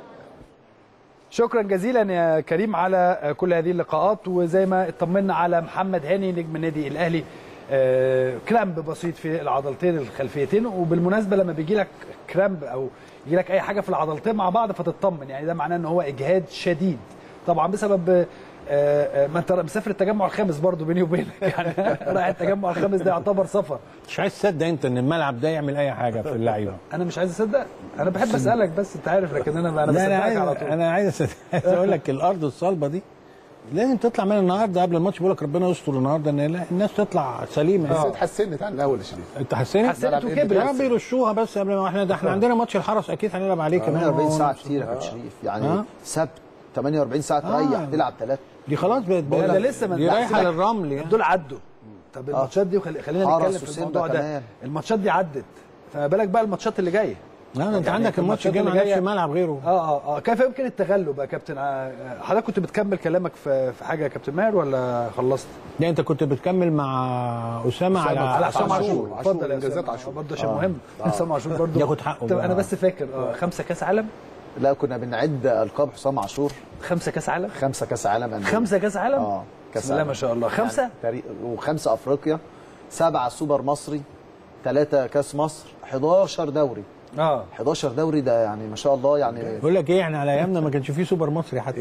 شكرا جزيلا يا كريم على كل هذه اللقاءات وزي ما اطمنا على محمد هاني نجم النادي الاهلي آه، كرامب بسيط في العضلتين الخلفيتين وبالمناسبه لما بيجي لك كرامب او يجي لك اي حاجه في العضلتين مع بعض فتطمن يعني ده معناه ان هو اجهاد شديد طبعا بسبب آه، آه، ما انت مسافر التجمع الخامس برضو بيني وبينك يعني رايح التجمع الخامس ده يعتبر سفر مش عايز تصدق انت ان الملعب ده يعمل اي حاجه في اللعيبه انا مش عايز اصدق انا بحب اسالك بس انت عارف لكن انا انا لا انا بصدقك عايز على طول انا عايز أصدق- عايز اقول لك الارض الصلبه دي لازم تطلع من النهارده قبل الماتش بيقول لك ربنا يستر النهارده ان لا- الناس تطلع سليمه بس اتحسنت عن الاول يا شريف انت حسيت حسنت وكبرت. لا بيرشوها بس قبل ما احنا ده احنا عندنا ماتش الحرس اكيد هنلعب عليه كمان 48 هو- ساعه كتير يا كابتن شريف يعني آه. سبت 48 ساعه تريح آه. تلعب ثلاثه دي خلاص بقت ده بقت- لسه ما دي رايحه بحسبك- للرمل يعني دول عدوا طب الماتشات دي وخلي- خلينا حرس نتكلم في وسيمبا الموضوع ده كمان. الماتشات دي عدت فما بالك بقى الماتشات اللي جايه لا ده انت يعني عندك في الماتش الماتشات الجاي ما اللي عندكش جاية- ملعب غيره اه اه اه كيف يمكن التغلب يا كابتن آه، حضرتك كنت بتكمل كلامك في في حاجه يا كابتن ماهر ولا خلصت؟ لا انت كنت بتكمل مع اسامه على على حسام عاشور. عاشور عاشور، اتفضل يا إنجازات أسامة. عاشور. برضه عشان مهم حسام عاشور برضه ياخد حقه طب بقى. انا بس فاكر اه خمسه كاس عالم لا كنا بنعد القاب حسام عاشور خمسه كاس عالم خمسه كاس عالم أندية. خمسه كاس عالم اه كاس بسم الله عالم. ما شاء الله خمسه يعني تاريخ وخمسه افريقيا سبعه سوبر مصري ثلاثه كاس مصر 11 دوري اه 11 دوري ده يعني ما شاء الله يعني بقول لك ايه احنا على ايامنا ما كانش فيه سوبر مصري حتى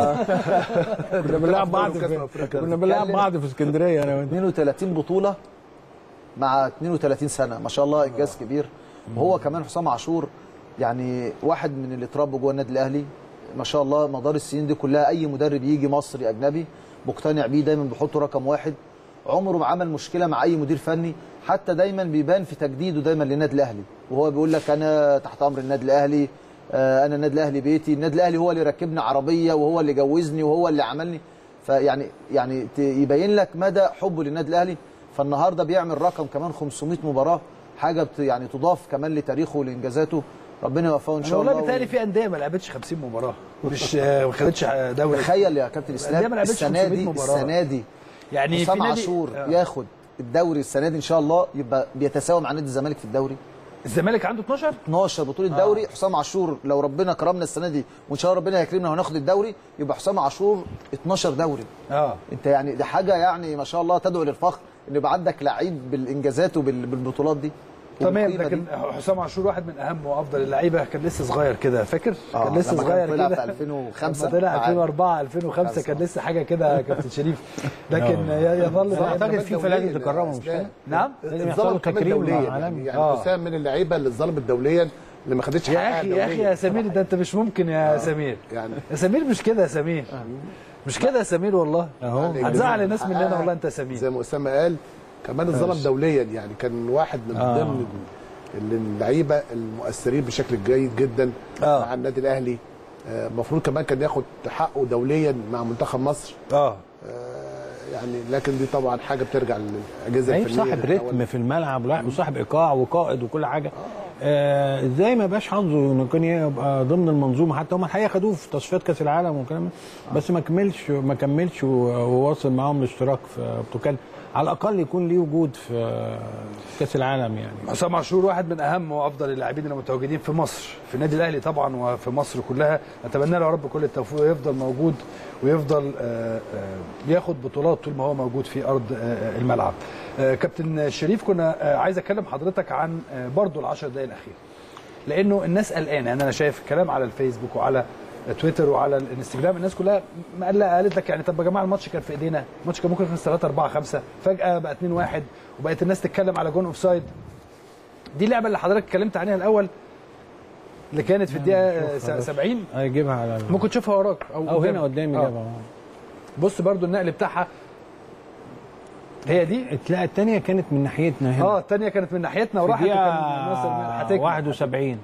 كنا بنلعب بعض في كنا بنلعب بعض في اسكندريه انا وانت 32 بطوله مع 32 سنه ما شاء الله انجاز كبير وهو كمان حسام عاشور يعني واحد من اللي اتربوا جوه النادي الاهلي ما شاء الله مدار السنين دي كلها اي مدرب يجي مصري اجنبي مقتنع بيه دايما بيحطه رقم واحد عمره ما عمل مشكله مع اي مدير فني حتى دايما بيبان في تجديده دايما للنادي الاهلي وهو بيقول لك انا تحت امر النادي الاهلي آه، انا النادي الاهلي بيتي النادي الاهلي هو اللي ركبني عربيه وهو اللي جوزني وهو اللي عملني فيعني يعني ت- يبين لك مدى حبه للنادي الاهلي فالنهارده بيعمل رقم كمان 500 مباراه حاجه بت- يعني تضاف كمان لتاريخه ولانجازاته ربنا يوفقه ان انا شاء والله الله بيتهيألي في انديه ما لعبتش 50 مباراه مش آه، ما خدتش آه، دوري تخيل يا كابتن الأندية ما اسلام لعبتش السنه 500 دي مباراة. السنه دي يعني في حسام نادي عاشور آه. ياخد الدوري السنه دي ان شاء الله يبقى بيتساوى مع نادي الزمالك في الدوري الزمالك عنده 12 12 بطوله دوري حسام عاشور لو ربنا كرمنا السنه دي وان شاء الله ربنا يكرمنا وهناخد الدوري يبقى حسام عاشور 12 دوري اه انت يعني دي حاجه يعني ما شاء الله تدعو للفخر ان يبقى عندك لعيب بالانجازات وبالبطولات دي تمام وبالقيمة لكن دي. حسام عاشور واحد من اهم وافضل اللعيبه كان لسه صغير كده فاكر آه، كان لسه لما كان صغير طلع كده في 2005 لما طلع معانا. 2004 2005 كان لسه حاجه كده يا كابتن شريف لكن يظل دائما اعتقد في لازم تكرمه مش كده؟ نعم لازم يحصل له اتظلم كمان تكريم دوليا عالمي. يعني, يعني آه. حسام من اللعيبه اللي اتظلمت دوليا اللي ما خدتش يا حقها اخي يا اخي دولياً. يا سمير ده انت مش ممكن يا سمير يعني يا سمير مش كده يا سمير مش كده يا سمير والله اهو هتزعل الناس مننا والله انت يا سمير زي ما اسامه قال كمان اتظلم دوليا يعني كان واحد من آه. ضمن اللعيبه المؤثرين بشكل جيد جدا آه. مع النادي الاهلي آه، المفروض كمان كان ياخد حقه دوليا مع منتخب مصر اه آه، يعني لكن دي طبعا حاجه بترجع للاجهزه لعيب الفنيه صاحب اللي رتم في الملعب ولا- وصاحب ايقاع وقائد وكل حاجه آه، ازاي ما بقاش حظه انه كان يبقى ضمن المنظومه حتى هم الحقيقه خدوه في تصفيات كاس العالم والكلام ده بس ما كملش ما كملش و- وواصل معاهم الاشتراك في بطوله على الاقل يكون ليه وجود في كاس العالم يعني حسام عاشور واحد من اهم وافضل اللاعبين المتواجدين في مصر في النادي الاهلي طبعا وفي مصر كلها اتمنى له يا رب كل التوفيق ويفضل موجود ويفضل آه، آه، ياخد بطولات طول ما هو موجود في ارض آه، الملعب آه، كابتن شريف كنا آه، عايز اكلم حضرتك عن آه، برضو العشر دقائق الاخيره لانه الناس قلقانه يعني انا شايف كلام على الفيسبوك وعلى تويتر وعلى الانستجرام الناس كلها مقلقه قالت لك يعني طب يا جماعه الماتش كان في ايدينا الماتش كان ممكن يخلص 3 4 5 فجاه بقى 2 1 وبقت الناس تتكلم على جون اوف سايد دي اللعبه اللي حضرتك اتكلمت عليها الاول اللي كانت في الدقيقه س- 70 هيجيبها على ال- ممكن تشوفها وراك او, او هنا قدامك. قدامي آه. جابها أهو. بص برضو النقل بتاعها هي دي لا الثانيه كانت من ناحيتنا هنا اه الثانيه كانت من ناحيتنا في وراحت وكان الدقيقة ناصر هتكمل. 71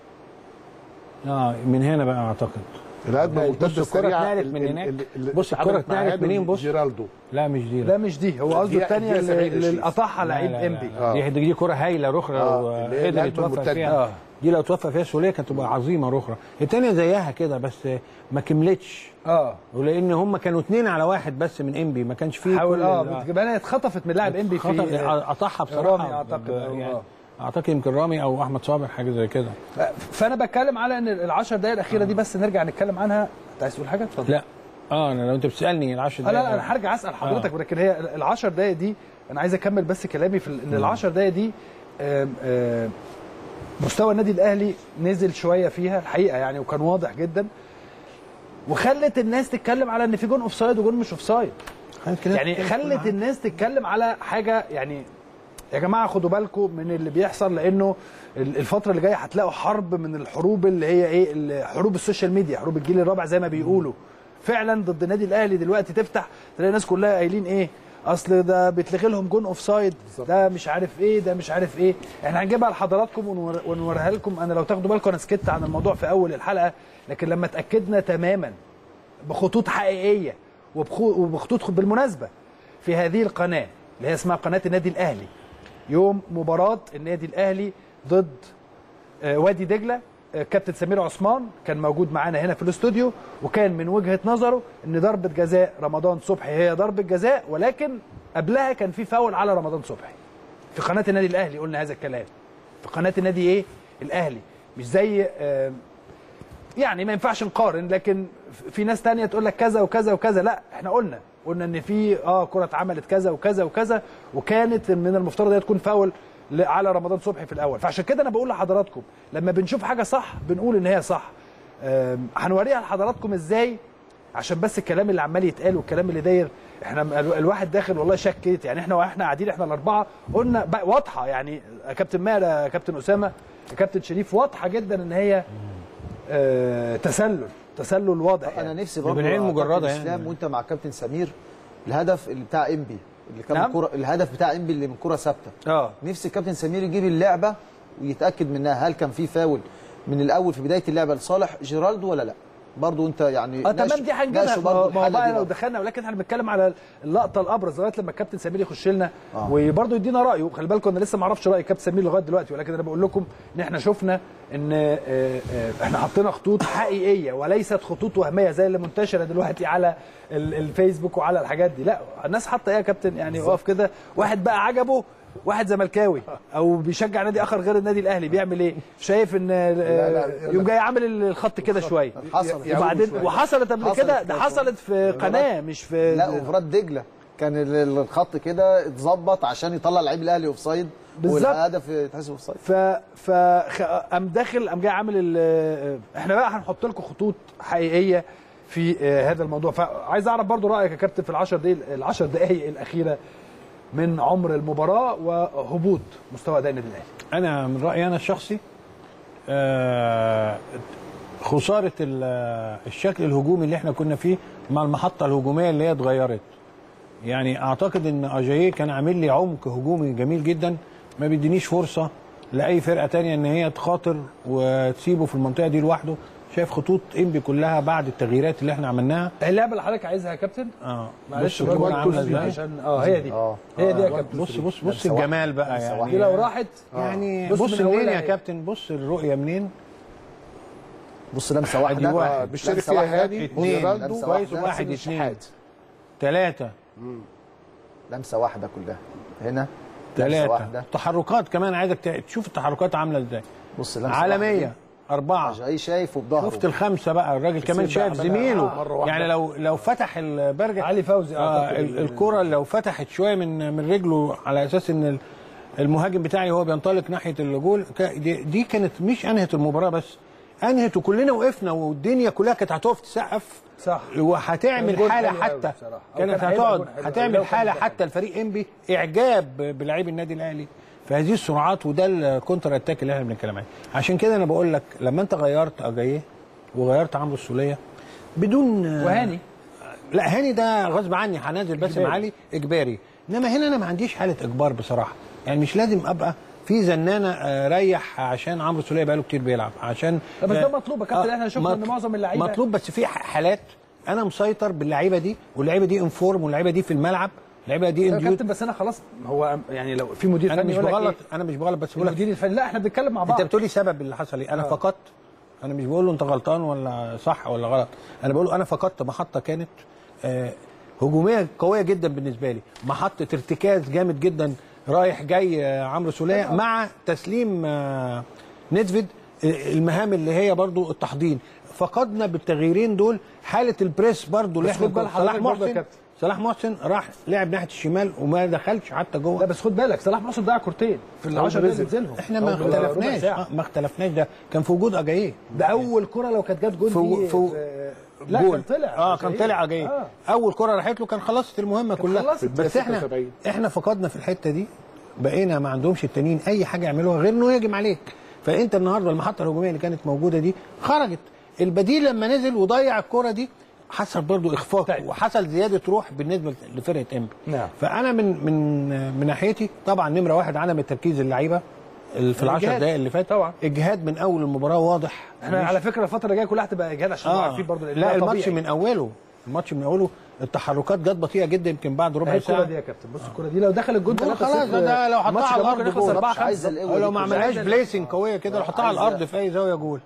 اه من هنا بقى اعتقد الهجمه بص المرتده الكرة السريعه اتنقلت من هناك. بص الكرة اتنقلت منين؟ بص. جيرالدو لا مش دي لا مش دي هو قصده الدقيقة- الثانيه الدقيقة 70 اللي اللي شريف. قطعها لا، لعيب لا، لا. انبي آه. دي دي كرة هايلة رخرة آه، اللي هي وقدر الهجمة يتوفى المرتدة. فيها آه. دي لو توفى فيها سولية كانت تبقى عظيمة رخرة التانية زيها كده بس ما كملتش اه ولان هم كانوا اتنين على واحد بس من انبي ما كانش فيه حاول كل اه ال- بتجيبها لها اتخطفت من لاعب انبي في خطأ قطعها بصراحة رامي اعتقد ب- أو يعني آه. اعتقد يمكن رامي او احمد صابر حاجة زي كده فانا بتكلم على ان العشر دقائق الاخيره دي بس نرجع نتكلم عنها انت عايز تقول حاجه اتفضل لا اه انا لو انت بتسالني العشر آه لا دقايق لا انا هرجع اسال حضرتك ولكن هي ال- العشر دقائق دي انا عايز اكمل بس كلامي في ال- ان العشر دقائق دي آم، آم، مستوى النادي الاهلي نزل شويه فيها الحقيقه يعني وكان واضح جدا وخلت الناس تتكلم على ان في جون اوفسايد وجون مش اوفسايد يعني خلت الناس تتكلم على حاجه يعني يا جماعه خدوا بالكم من اللي بيحصل لانه ال- الفتره اللي جايه هتلاقوا حرب من الحروب اللي هي ايه ال- حروب السوشيال ميديا حروب الجيل الرابع زي ما بيقولوا فعلا ضد النادي الاهلي دلوقتي تفتح تلاقي الناس كلها قايلين ايه اصل ده بيتلغي لهم جون اوف سايد ده مش عارف ايه ده مش عارف ايه احنا هنجيبها لحضراتكم ونور- ونوريها لكم انا لو تاخدوا بالكم انا سكت عن الموضوع في اول الحلقه لكن لما اتاكدنا تماما بخطوط حقيقيه وبخو- وبخطوط بالمناسبه في هذه القناه اللي هي اسمها قناه النادي الاهلي يوم مباراه النادي الاهلي ضد آه، وادي دجله آه، كابتن سمير عثمان كان موجود معانا هنا في الاستوديو وكان من وجهه نظره ان ضربه جزاء رمضان صبحي هي ضربه جزاء ولكن قبلها كان في فاول على رمضان صبحي في قناه النادي الاهلي قلنا هذا الكلام في قناه النادي ايه الاهلي مش زي آه، يعني ما ينفعش نقارن لكن في ناس تانية تقول لك كذا وكذا وكذا لا احنا قلنا قلنا ان في اه كره اتعملت كذا وكذا وكذا وكانت من المفترض هي تكون فاول ل- على رمضان صبحي في الاول فعشان كده انا بقول لحضراتكم لما بنشوف حاجه صح بنقول ان هي صح آم، هنوريها لحضراتكم ازاي عشان بس الكلام اللي عمال يتقال والكلام اللي داير احنا ال- الواحد داخل والله شكيت يعني احنا واحنا قاعدين احنا الاربعه قلنا بقى واضحه يعني يا كابتن ماهر يا كابتن اسامه يا كابتن شريف واضحه جدا ان هي آه تسلل تسلل واضح انا يعني. نفسي برضه بالعين يا مجردة كابتن يعني. اسلام وانت مع كابتن سمير الهدف اللي بتاع انبي اللي كان نعم. نعم. كرة الهدف بتاع انبي اللي من كره ثابته اه نفسي الكابتن سمير يجيب اللعبه ويتاكد منها هل كان في فاول من الاول في بدايه اللعبه لصالح جيرالدو ولا لا برضه انت يعني اه ناقش- تمام دي هنجيبها ناقشوا ما برضه هو ما هو الحالة بقى دي لو برضه. دخلنا ولكن احنا بنتكلم على اللقطه الابرز لغايه لما الكابتن سمير يخش لنا آه. وبرضه يدينا رايه خلي بالكم انا لسه ما اعرفش راي الكابتن سمير لغايه دلوقتي ولكن انا بقول لكم ان احنا شفنا ان آه، آه، احنا حطينا خطوط حقيقيه وليست خطوط وهميه زي اللي منتشره دلوقتي على ال- الفيسبوك وعلى الحاجات دي لا الناس حاطه ايه يا كابتن يعني واقف كده واحد بقى عجبه واحد زملكاوي او بيشجع نادي اخر غير النادي الاهلي بيعمل ايه شايف ان آه، لا، يوم جاي عامل الخط كده شويه حصلت وبعدين وحصلت قبل حصلت كده ده في- حصلت في قناه مش في لا وفراد دجله كان ال- ال- الخط كده اتظبط عشان يطلع لعيب الاهلي اوف سايد بالظبط. والهدف يتحسب اوف سايد ف ف خ- قام داخل قام جاي عامل ال- احنا بقى هنحط لكم خطوط حقيقيه في آه، هذا الموضوع فعايز اعرف برضو رايك يا كابتن في العشر دقائق العشر دقائق الاخيره من عمر المباراه وهبوط مستوى اداء النادي الاهلي انا من رايي انا الشخصي آه، خساره ال- الشكل الهجومي اللي احنا كنا فيه مع المحطه الهجوميه اللي هي اتغيرت يعني اعتقد ان اجاييه كان عامل لي عمق هجومي جميل جدا ما بيدينيش فرصه لاي فرقه تانية ان هي تخاطر وتسيبه في المنطقه دي لوحده شايف خطوط انبي كلها بعد التغييرات اللي احنا عملناها اللعبه اللي حضرتك عايزها يا كابتن اه معلش بص برضو الكوره عامله ازاي عشان اه هي دي اه هي دي يا كابتن بص بص بص الجمال بقى يعني دي لو راحت يعني بص بص من منين أولها يا إيه؟ كابتن بص الرؤيه منين بص لمسه واحده واحد. آه، بالشركه لمسة فيها واحدة، هاني اتنين. جيرالدو لمسة كويس واحدة. واحد حسين اتنين الشحات. ثلاثة لمسه واحده كلها هنا لمسه ثلاثة واحده تحركات كمان عايزك ت- تشوف التحركات عاملة ازاي بص لمسه عالمية أربعة جاي شايف وبظهره شفت الخمسة بقى الراجل كمان حسين شايف بقى عملها زميله مرة واحدة. يعني لو لو فتح البرجة علي فوزي آه أعتقد. ال- الكرة لو فتحت شوية من من رجله على أساس إن ال- المهاجم بتاعي هو بينطلق ناحية الجول ك- دي, دي كانت مش أنهت المباراة بس أنهت وكلنا وقفنا والدنيا كلها كانت هتقف تسقف صح كان وهتعمل جول حاله حلو أوي حتى بصراحة. أو كانت كان هيبقى هتقعد جول حلو أوي لو هتعمل كان حاله جول حتى الفريق انبي اعجاب بلاعبي النادي الاهلي في هذه السرعات وده الكونتر اتاك اللي احنا بنتكلم عليه عشان كده انا بقول لك لما انت غيرت اجاييه وغيرت عمرو السوليه بدون وهاني لا هاني ده غصب عني هنزل بس إجباري. معالي اجباري انما هنا انا ما عنديش حاله اجبار بصراحه يعني مش لازم ابقى في زنانه آه، ريح عشان عمرو السوليه بقاله كتير بيلعب عشان بس ده آه، مطلوب يا كابتن احنا شفنا مط- ان معظم اللعيبه مطلوب بس في ح- حالات انا مسيطر باللعيبه دي واللعيبه دي انفورم واللعيبه دي في الملعب اللعيبه دي يا انديوت كابتن بس انا خلاص هو يعني لو في مدير انا فني مش يقول لك بغلط إيه؟ انا مش بغلط بس بقول لك المدير الفني لا احنا بنتكلم مع بعض انت بتقولي سبب اللي حصل ايه انا آه. فقدت انا مش بقول له انت غلطان ولا صح ولا غلط انا بقول له انا فقدت محطه كانت آه هجوميه قويه جدا بالنسبه لي محطه ارتكاز جامد جدا رايح جاي آه عمرو سوليه مع تسليم آه نيدفيد آه، المهام اللي هي برضو التحضير فقدنا بالتغييرين دول حاله البريس برضو اللي بس احنا خد بال كنا- صلاح حضرتك برضو يا محسن كابتن. صلاح محسن راح لعب ناحيه الشمال وما دخلش حتى لا جوه بس خد بالك صلاح محسن ضيع كورتين في ال أول 10 ما دقايق نزل. نزلهم احنا ما أول ربع اختلفناش ساعة. آه، ما اختلفناش ده كان في وجود اجاييه ده اول كره لو كانت جت جول فوق- دي فوق- في- لا جول. كان طلع اه كان طلع جاي آه. اول كره راحت له كان خلصت المهمه كلها خلصت. بس احنا 76. احنا فقدنا في الحته دي بقينا ما عندهمش التانيين اي حاجه يعملوها غير انه يهجم عليك فانت النهارده المحطه الهجوميه اللي كانت موجوده دي خرجت البديل لما نزل وضيع الكره دي حصل برضو اخفاق طيب. وحصل زياده روح بالنسبه لفرقه انبي نعم. فانا من من من ناحيتي طبعا نمره واحد عدم التركيز اللعيبه في العشر الإجهاد. دقائق اللي فات طبعا. اجهاد من اول المباراه واضح احنا على فكره الفتره الجايه كلها هتبقى اجهاد عشان نبقى عارفين برضه لأن لا ده الماتش طبيعي. من اوله الماتش من اوله التحركات جت بطيئه جدا يمكن بعد ربع هي الكره ساعه دي يا كابتن بص الكره دي لو دخل الجول جول 3 خلاص ده لو حطها على الارض جول أربعة مش عايز خمسة. القوة لو دي ما كلها. عملهاش بليسنج قويه كده لو حطها على عايزة- الارض في اي زاويه جول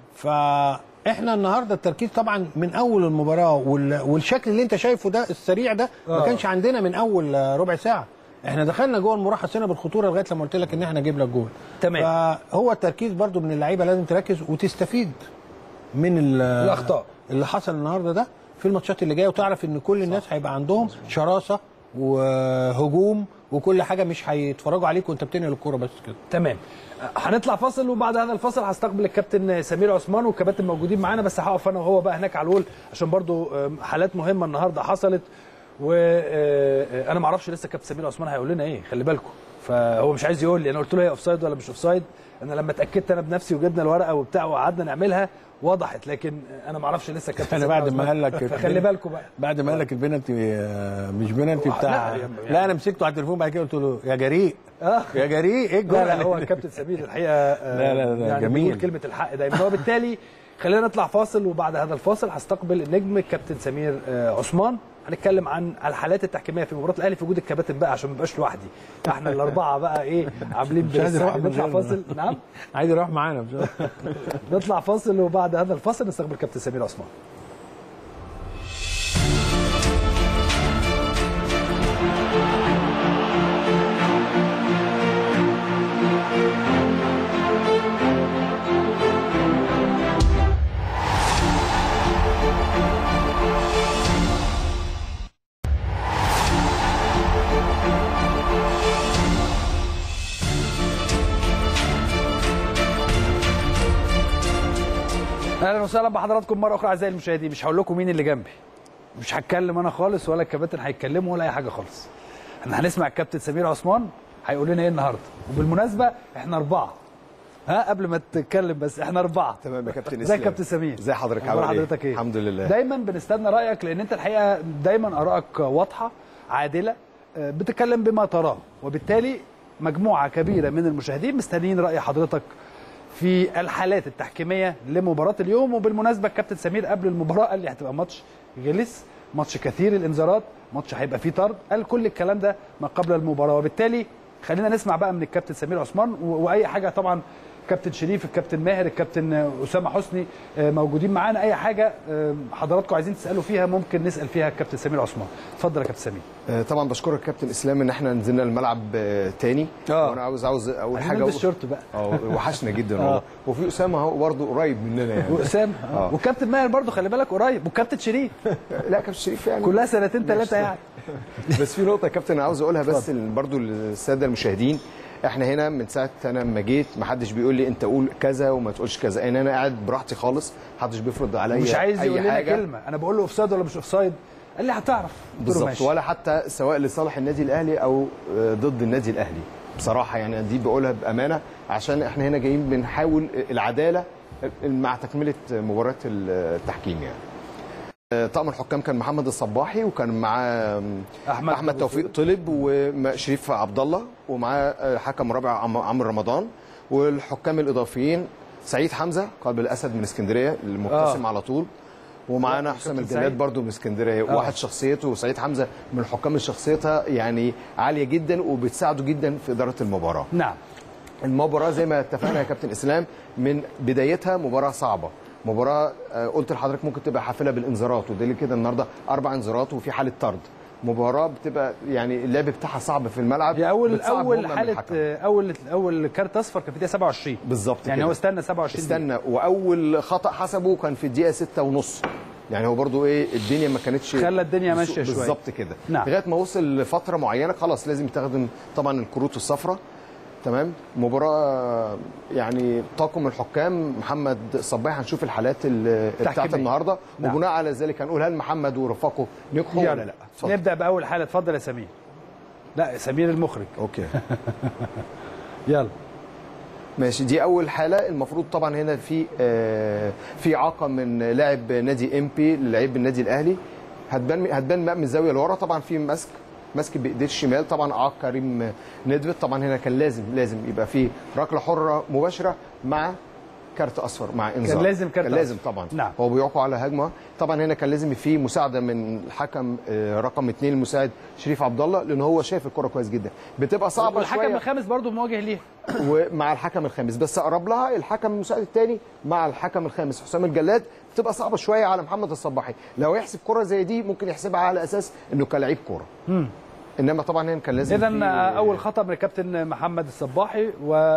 فاحنا النهارده التركيز طبعا من اول المباراه وال- والشكل اللي انت شايفه ده السريع ده ما آه. كانش عندنا من اول آه، ربع ساعه احنا دخلنا جوه المباراه حسينا بالخطوره لغايه لما قلت لك ان احنا نجيب لك جول تمام. فهو التركيز برضو من اللعيبه لازم تركز وتستفيد من ال- الأخطاء. اللي حصل النهارده ده في الماتشات اللي جايه وتعرف ان كل الناس هيبقى عندهم شراسه وهجوم وكل حاجه مش هيتفرجوا عليك وانت بتنقل الكوره بس كده تمام هنطلع فاصل وبعد هذا الفاصل هستقبل الكابتن سمير عثمان والكباتن موجودين معانا بس هقف انا وهو بقى هناك على الول عشان برضو آم، حالات مهمه النهارده حصلت وانا ما اعرفش لسه كابتن سمير عثمان هيقول لنا ايه خلي بالكم فهو مش عايز يقول لي انا قلت له هي اوف سايد ولا مش اوف سايد انا لما اتاكدت انا بنفسي وجبنا الورقه وبتاع وقعدنا نعملها وضحت لكن انا ما اعرفش لسه كابتن انا سمير بعد ما عثمان. قال لك فخلي بالكم بقى بعد ما قال لك البنالتي آه، مش بنالتي لا، بتاع يعني- لا انا مسكته على التليفون بعد كده قلت له يا جريء آه. يا جريء ايه الجول لا لا هو الكابتن سمير الحقيقه آه، لا، لا، لا، يعني جميل. بيقول كلمه الحق دايما وبالتالي خلينا نطلع فاصل وبعد هذا الفاصل هستقبل النجم الكابتن سمير آه، عثمان هنتكلم عن الحالات التحكيميه في مباراه الاهلي في وجود الكباتن بقى عشان ما ابقاش لوحدي احنا الاربعه بقى ايه عاملين مش عايز يروح بس من نطلع غيرنا. فاصل نعم عايز يروح معانا بصراحة. نطلع فاصل وبعد هذا الفاصل نستقبل كابتن سمير عثمان اهلا وسهلا بحضراتكم مره اخرى اعزائي المشاهدين مش هقول لكم مين اللي جنبي مش هتكلم انا خالص ولا الكباتن هيتكلموا ولا اي حاجه خالص احنا هنسمع الكابتن سمير عثمان هيقول لنا ايه النهارده وبالمناسبه احنا اربعه ها قبل ما تتكلم بس احنا اربعه تمام يا كابتن ازيك اسلام يا كابتن سمير ازي حضرتك أخبار عامل ايه حضرتك ايه الحمد لله دايما بنستنى رايك لان انت الحقيقه دايما ارائك واضحه عادله آه، بتتكلم بما تراه وبالتالي مجموعه كبيره من المشاهدين مستنيين راي حضرتك في الحالات التحكيميه لمباراه اليوم وبالمناسبه الكابتن سمير قبل المباراه قال لي هتبقى ماتش جلس ماتش كثير الانذارات ماتش هيبقى فيه طرد قال كل الكلام ده ما قبل المباراه وبالتالي خلينا نسمع بقى من الكابتن سمير عثمان و- واي حاجه طبعا كابتن شريف الكابتن ماهر الكابتن اسامه حسني آه، موجودين معانا اي حاجه آه، حضراتكم عايزين تسالوا فيها ممكن نسال فيها الكابتن سمير عثمان اتفضل يا كابتن سمير آه، طبعا بشكرك كابتن اسلام ان احنا نزلنا الملعب آه، تاني آه. وانا عاوز عاوز اول عايزين حاجه نلبس شورت بقى اه وحشنا جدا والله وفي اسامه اهو برضه قريب مننا يعني واسامه آه. والكابتن ماهر برضو خلي بالك قريب والكابتن شريف لا كابتن شريف يعني كلها سنتين ثلاثه يعني بس في نقطه يا كابتن انا عاوز اقولها بس برضه للساده المشاهدين احنا هنا من ساعه انا لما جيت ما حدش بيقول لي انت قول كذا وما تقولش كذا ان انا قاعد براحتي خالص محدش بيفرض عليا مش عايز اي يقول لنا حاجه كلمه انا بقول له اوف سايد ولا مش اوف سايد قال لي هتعرف قلت له بالظبط ماشي. ولا حتى سواء لصالح النادي الاهلي او آه، ضد النادي الاهلي بصراحه يعني دي بقولها بامانه عشان احنا هنا جايين بنحاول العداله مع تكمله مباراه التحكيم يعني آه، طاقم الحكام كان محمد الصباحي وكان معاه أحمد احمد, أحمد أبو توفيق طلب وشريف عبد الله ومعاه آه، حكم رابع عم- عمرو رمضان والحكام الاضافيين سعيد حمزه قلب الاسد من اسكندريه المبتسم آه. على طول ومعانا آه، حسام كابتن الجناد سعيد. برضو من اسكندريه آه. واحد شخصيته وسعيد حمزه من الحكام اللي شخصيتها يعني عاليه جدا وبتساعده جدا في اداره المباراه نعم المباراه زي ما اتفقنا يا كابتن اسلام من بدايتها مباراه صعبه مباراه آه، قلت لحضرتك ممكن تبقى حافله بالانذارات ودليل كده النهارده اربع انذارات وفي حاله طرد مباراه بتبقى يعني اللعب بتاعها صعب في الملعب هي اول بتصعب اول مهمة من حاله الحكم. اول اول كارت اصفر كان في دقيقه 27 بالظبط يعني كده. هو استنى 27 دقيقة. استنى واول خطا حسبه كان في الدقيقه 6 ونص يعني هو برضو ايه الدنيا ما كانتش خلى الدنيا ماشية شوية. بالظبط كده نعم. لغايه ما وصل لفتره معينه خلاص لازم يستخدم طبعا الكروت الصفراء تمام مباراه يعني طاقم الحكام محمد صباح هنشوف الحالات ال- بتاعت تحكيمية. النهارده نعم. وبناء على ذلك هنقول هل محمد ورفاقه نجحوا يلا. ولا لا اتفضل. نبدا باول حاله اتفضل يا سمير لا سمير المخرج اوكي يلا ماشي دي اول حاله المفروض طبعا هنا في آه، في اعاقه من لاعب نادي ام بي لعيب النادي الاهلي هتبان هتبان بقى من الزاويه اللي ورا طبعا في مسك مسك بايديه الشمال طبعا اعاق كريم ندفت طبعا هنا كان لازم لازم يبقى في ركله حره مباشره مع كارت اصفر مع انذار لازم كارت كان لازم أصفر. طبعا نعم. هو بيعاقوا على هجمه طبعا هنا كان لازم في مساعده من الحكم آه، رقم اثنين المساعد شريف عبد الله لان هو شايف الكره كويس جدا بتبقى صعبه والحكم شويه الخامس برضه مواجه ليها ومع الحكم الخامس بس اقرب لها الحكم المساعد الثاني مع الحكم الخامس حسام الجلاد بتبقى صعبه شويه على محمد الصباحي لو يحسب كره زي دي ممكن يحسبها على اساس انه كلاعب كوره انما طبعا هنا كان لازم اذا في- اول خطا من الكابتن محمد الصباحي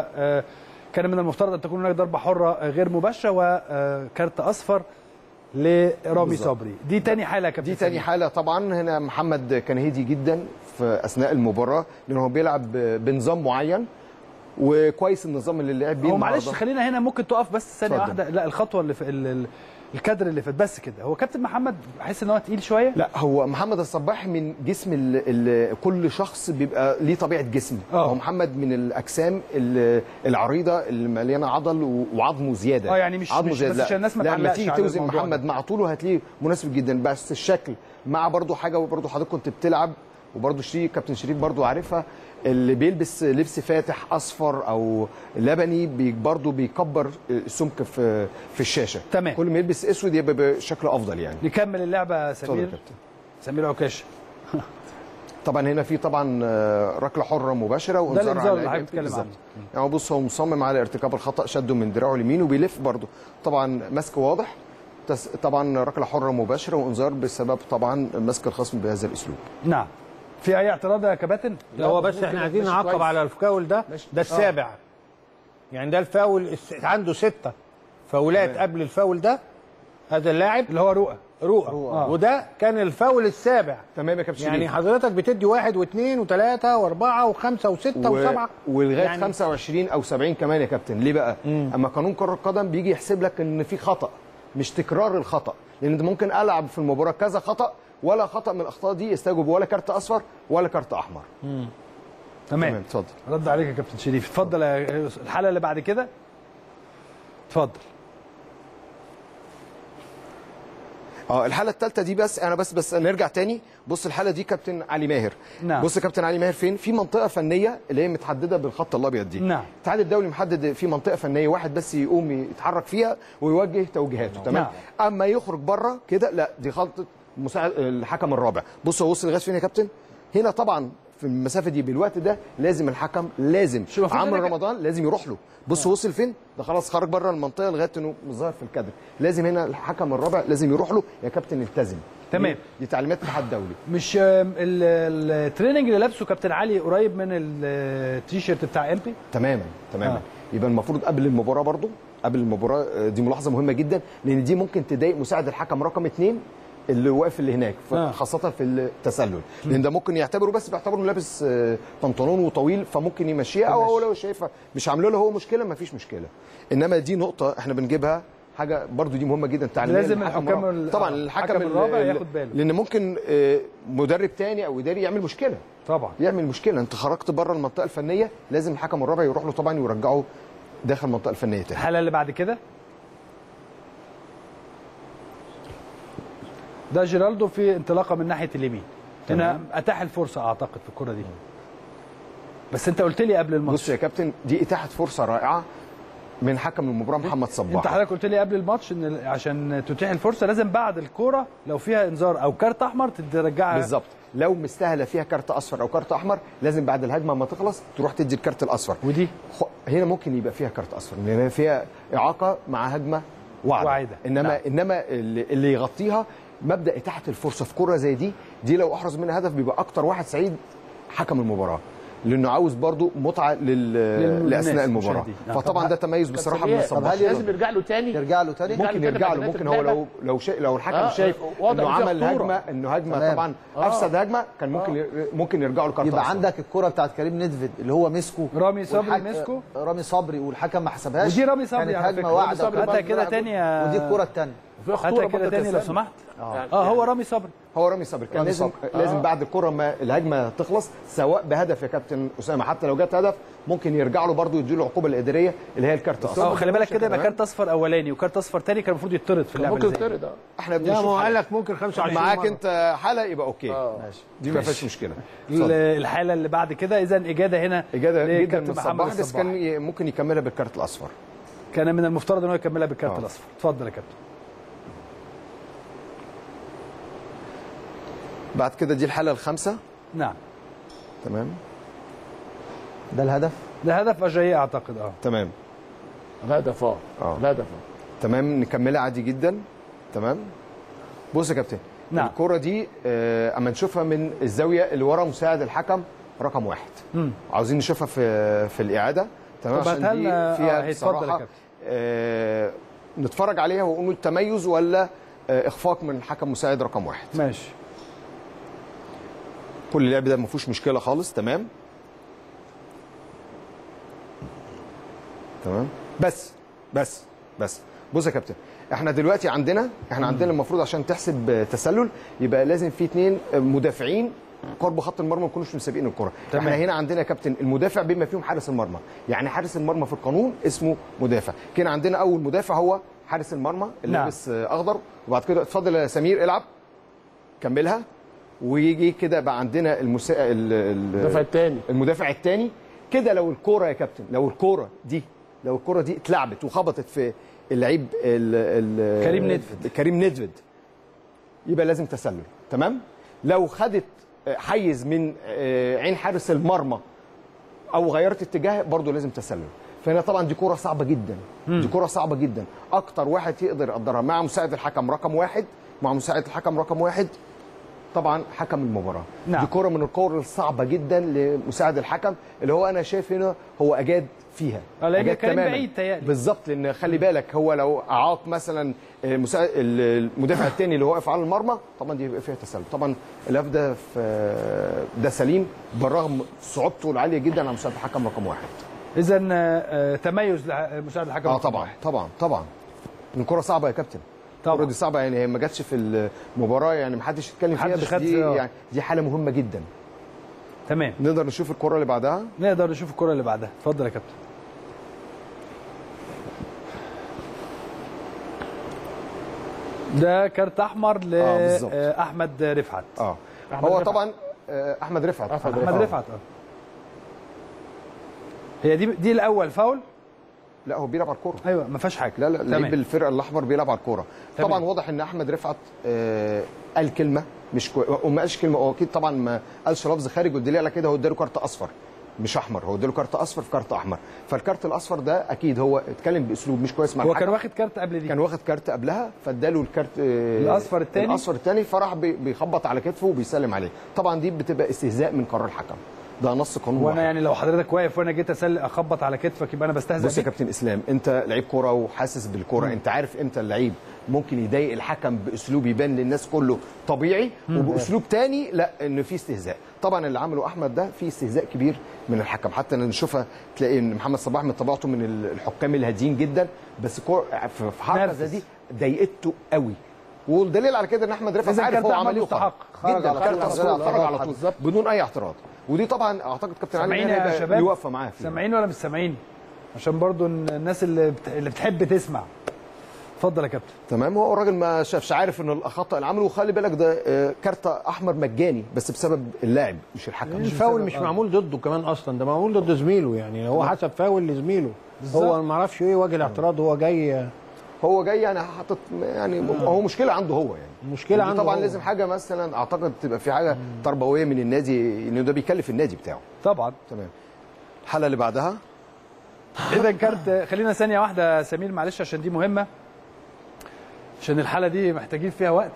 وكان من المفترض ان تكون هناك ضربه حره غير مباشره وكارت اصفر لرامي بالظبط. صبري دي تاني حاله يا كابتن دي تاني سمير. حاله طبعا هنا محمد كان هادي جدا في اثناء المباراه لان هو بيلعب بنظام معين وكويس النظام اللي لعب بيه هو معلش النهاردة. خلينا هنا ممكن تقف بس ثانيه اتفضل. واحده لا الخطوه اللي في ال- ال- الكادر اللي فات بس كده هو كابتن محمد بحس ان هو تقيل شويه لا هو محمد الصباحي من جسم ال ال كل شخص بيبقى ليه طبيعه جسم آه. هو محمد من الاجسام ال- العريضه اللي مليانه عضل و- وعظمه زياده آه، يعني مش- عظمه مش- زياده بس لا. عشان الناس ما لا، لما تعلقش تيجي على توزن الموضوع محمد مع طوله هتلاقيه مناسب جدا بس الشكل مع برضو حاجه وبرضو حضرتك كنت بتلعب وبرضو شريف كابتن شريف برضو عارفها اللي بيلبس لبس فاتح اصفر او لبني بي برضو بيكبر السمك في في الشاشه تمام. كل ما يلبس اسود يبقى بشكل افضل يعني نكمل اللعبه يا اتفضل يا سمير كابتن. سمير عكاشه طبعا هنا في طبعا آه، ركله حره مباشره وانذار الإنذار على اللي اللاعب. حضرتك بتتكلم بالظبط. عنه. يعني بص هو مصمم على ارتكاب الخطا شده من دراعه اليمين وبيلف برضه طبعا مسك واضح تس... طبعا ركله حره مباشره وانذار بسبب طبعا مسك الخصم بهذا الاسلوب نعم في اي اعتراض يا كابتن لا هو بس احنا عايزين ماشي نعقب كويس. على الفاول ده ده السابع يعني ده الفاول الس- عنده ستة فاولات قبل الفاول ده هذا اللاعب اللي هو رؤى رؤى آه. وده كان الفاول السابع تمام يا كابتن يعني شريف. حضرتك بتدي واحد واثنين وثلاثة وأربعة وخمسة وستة و... وسبعة ولغايه يعني- يعني 25 او 70 كمان يا كابتن ليه بقى اما قانون كره القدم بيجي يحسب لك ان في خطا مش تكرار الخطا لان انت ممكن العب في المباراه كذا خطا ولا خطا من الاخطاء دي يستوجب ولا كارت اصفر ولا كارت احمر تمام تمام اتفضل رد عليك يا كابتن شريف اتفضل يا الحاله اللي بعد كده اتفضل اه الحاله الثالثه دي بس انا بس بس نرجع تاني بص الحاله دي كابتن علي ماهر نعم. بص كابتن علي ماهر فين في منطقه فنيه اللي هي متحدده بالخط الابيض دي نعم. الاتحاد الدولي محدد في منطقه فنيه واحد بس يقوم يتحرك فيها ويوجه توجيهاته تمام اما يخرج بره كده لا دي خلطه مساعد الحكم الرابع بص هو وصل لغايه فين يا كابتن هنا طبعا في المسافه دي بالوقت ده لازم الحكم لازم شو المفروض عمرو هنا ك- رمضان لازم يروح له بص وصل فين ده خلاص خرج بره المنطقه لغايه انه مش ظاهر في الكادر لازم هنا الحكم الرابع لازم يروح له يا كابتن التزم تمام. دي تعليمات الاتحاد الدولي مش آم، ال- التريننج اللي لابسه كابتن علي قريب من التيشيرت بتاع امبي تماما تماما آه. آه. يبقى المفروض قبل المباراه برضو قبل المباراه آه، دي ملاحظه مهمه جدا لان دي ممكن تضايق مساعد الحكم رقم اثنين اللي واقف اللي هناك ف- آه. خاصه في التسلل لان ده ممكن يعتبره بس بيعتبره إنه لابس آه، بنطلون وطويل فممكن يمشيها او هو لو شايفها مش عامله له هو مشكله ما فيش مشكله انما دي نقطه احنا بنجيبها حاجه برضو دي مهمه جدا تعليميه لازم للحكم الحكام الرابع. ال- طبعا آه، الحكم الحكم الرابع ال- ياخد باله. لان ممكن آه، مدرب تاني او اداري يعمل مشكله طبعا يعمل مشكله انت خرجت بره المنطقه الفنيه لازم الحكم الرابع يروح له طبعا ويرجعه داخل المنطقه الفنيه تاني الحاله اللي بعد كده ده جيرالدو في انطلاقه من ناحيه اليمين هنا اتاح الفرصه اعتقد في الكره دي بس انت قلت لي قبل الماتش بص يا كابتن دي اتاحت فرصه رائعه من حكم المباراه محمد انت صباح حضرتك قلت لي قبل الماتش ان عشان تتيح الفرصه لازم بعد الكوره لو فيها انذار او كارت احمر ترجعها بالظبط لو مستاهله فيها كارت اصفر او كارت احمر لازم بعد الهجمه ما تخلص تروح تدي الكارت الاصفر ودي خ- هنا ممكن يبقى فيها كارت اصفر لان هي فيها اعاقه مع هجمه واعده واعدة. انما نعم. انما اللي, اللي يغطيها مبدا اتاحه الفرصه في كره زي دي دي لو احرز منها هدف بيبقى اكتر واحد سعيد حكم المباراه لانه عاوز برضو متعه لل... للناس، لاثناء المباراه المشاهدين. نعم. فطبعا ده تميز بصراحه من طب صباح هل لازم يرجع له تاني؟ يرجع له تاني ممكن كده يرجع له بداية ممكن هو لو لو شيء لو الحكم آه، شايف واضح انه إن فيها عمل خطورة. هجمه انه هجمه تمام. طبعا آه. افسد هجمه كان ممكن ي- ممكن يرجعوا له كارت يبقى أصفر. عندك الكره بتاعت كريم ندفد اللي هو مسكه رامي صبري والحك- مسكه. رامي صبري والحكم ما حسبهاش ودي رامي صبري كانت على هجمه فكرة. واحده رامي صبري وكانت- هاتها كده تاني يا ودي الكره الثانيه في هاتها خطوره كده برضه تاني لو كسبان. سمحت يعني- اه هو رامي صبري هو رامي صبري كان رامي لازم صبري. لازم بعد الكره ما الهجمه تخلص سواء بهدف يا كابتن اسامه حتى لو جت هدف ممكن يرجع له برضه يديله العقوبه الاداريه اللي هي الكارت اه الاصفر خلي بالك كده يبقى تمام؟ كارت اصفر اولاني وكارت اصفر تاني كان المفروض يطرد في اللعبه ممكن اللي زي دي. يطرد اه احنا لا ما بنشوف هو قال حالة. لك ممكن 25 معاك مرة. انت حاله يبقى اوكي اه دي ما فيهاش مشكله ال- الحاله اللي بعد كده اذا اجاده هنا اجاده جدا لكابتن من محمد الصباح بس الصباح. كان ي- ممكن يكملها بالكارت الاصفر كان من المفترض ان هو يكملها بالكارت آه. الاصفر اتفضل يا كابتن بعد كده دي الحاله الخامسه نعم تمام ده الهدف ده هدف اجاييه اعتقد اه تمام الهدف اه آه. الهدف اه تمام نكملها عادي جدا تمام بص يا كابتن نعم. الكرة دي آه، اما نشوفها من الزاويه اللي ورا مساعد الحكم رقم واحد مم. عاوزين نشوفها في في الاعاده تمام طب عشان هاتها دي لنا- آه، فيها هيتفضل يا بصراحه كابتن. آه، نتفرج عليها ونقول تميز ولا آه، اخفاق من الحكم مساعد رقم واحد ماشي كل اللعب ده ما فيهوش مشكله خالص تمام تمام بس بس بس بص يا كابتن احنا دلوقتي عندنا احنا عندنا المفروض عشان تحسب تسلل يبقى لازم في اثنين مدافعين قرب خط المرمى ما يكونوش مسابقين الكره تمام. احنا هنا عندنا يا كابتن المدافع بما فيهم حارس المرمى يعني حارس المرمى في القانون اسمه مدافع كان عندنا اول مدافع هو حارس المرمى اللي نعم. لابس آه، اخضر وبعد كده اتفضل يا سمير العب كملها ويجي كده بقى عندنا المسا... ال... ال... الدفع الثاني المدافع الثاني كده لو الكوره يا كابتن لو الكوره دي لو الكوره دي اتلعبت وخبطت في اللعيب ال... ال... كريم ندفد. كريم ندفد يبقى لازم تسلل تمام لو خدت حيز من آه، عين حارس المرمى او غيرت اتجاه برضه لازم تسلل فهنا طبعا دي كوره صعبه جدا دي كوره صعبه جدا اكتر واحد يقدر يقدرها مع مساعد الحكم رقم واحد مع مساعد الحكم رقم واحد طبعا حكم المباراه نعم. دي كوره من الكور الصعبه جدا لمساعد الحكم اللي هو انا شايف هنا هو اجاد فيها آه، لأن أجاد كريم تماماً. بعيد تهيألي. بالظبط لان خلي بالك هو لو اعاق مثلا المساعد المدافع الثاني اللي هو واقف على المرمى طبعا دي يبقى فيها تسلل طبعا الهدف ده في ده سليم بالرغم صعوبته العاليه جدا على مساعد الحكم رقم واحد اذا تميز لمساعد الحكم اه رقم طبعا واحد. طبعا طبعا الكره صعبه يا كابتن طبعاً. الكره دي صعبه يعني هي ما جاتش في المباراه يعني ما حدش يتكلم فيها محدش بس خد دي فيها. يعني دي حاله مهمه جدا تمام نقدر نشوف الكره اللي بعدها نقدر نشوف الكره اللي بعدها اتفضل يا كابتن ده كارت احمر آه، بالظبط. لاحمد رفعت اه أحمد هو رفعت. طبعا آه، احمد رفعت أحمد احمد رفعت اه هي دي دي الاول فاول لا هو بيلعب على الكوره ايوه ما فيهاش حاجه لا لا تمام. لعيب الفرقه الاحمر بيلعب على الكوره تمام. طبعا واضح ان احمد رفعت آه قال كلمه مش كوي... وما قالش كلمه هو اكيد طبعا ما قالش لفظ خارج والدليل على كده هو اداله كارت اصفر مش احمر هو اداله كارت اصفر في كارت احمر فالكارت الاصفر ده اكيد هو اتكلم باسلوب مش كويس مع هو الحكم كان واخد كارت قبل دي كان واخد كارت قبلها فاداله الكارت آه، الأصفر التاني؟ الاصفر الثاني فراح بي- بيخبط على كتفه وبيسلم عليه طبعا دي بتبقى استهزاء من قرار الحكم ده نص قانون وانا واحد. يعني لو حضرتك واقف وانا جيت اسل اخبط على كتفك يبقى انا بستهزئ بص يا بيك؟ كابتن اسلام انت لعيب كوره وحاسس بالكوره انت عارف امتى اللعيب ممكن يضايق الحكم باسلوب يبان للناس كله طبيعي وباسلوب تاني لا ان في استهزاء طبعا اللي عمله احمد ده في استهزاء كبير من الحكم حتى ان نشوفها تلاقي ان محمد صلاح من طبيعته من الحكام الهاديين جدا بس كور في في حركه نرفز. زي دي ضايقته قوي والدليل على كده ان احمد رفعت إذا عارف كان هو ده عمل ايه مستحق. وخرج. خرج جدا على خرج طول، على خرج طول على خرج على طول. طول بالظبط. بدون اي اعتراض ودي طبعا اعتقد كابتن علي سامعين هيبقى يا ليه شباب وقفه معاه فيها سامعين ولا مش سامعين عشان برضو الناس اللي بت... اللي بتحب تسمع اتفضل يا كابتن تمام هو الراجل ما شافش عارف ان الخطا اللي عمله وخلي بالك ده آه، كارت احمر مجاني بس بسبب اللاعب مش الحكم الفاول مش معمول ضده كمان اصلا ده معمول ضد زميله يعني هو حسب فاول لزميله هو ما اعرفش ايه وجه الاعتراض هو جاي هو جاي يعني حاطط يعني هو مشكله عنده هو يعني مشكله ودي عنده طبعا هو. لازم حاجه مثلا اعتقد تبقى في حاجه تربويه من النادي انه ده بيكلف النادي بتاعه طبعا تمام الحلقه اللي بعدها اذا كارت خلينا ثانيه واحده يا سمير معلش عشان دي مهمه عشان الحاله دي محتاجين فيها وقت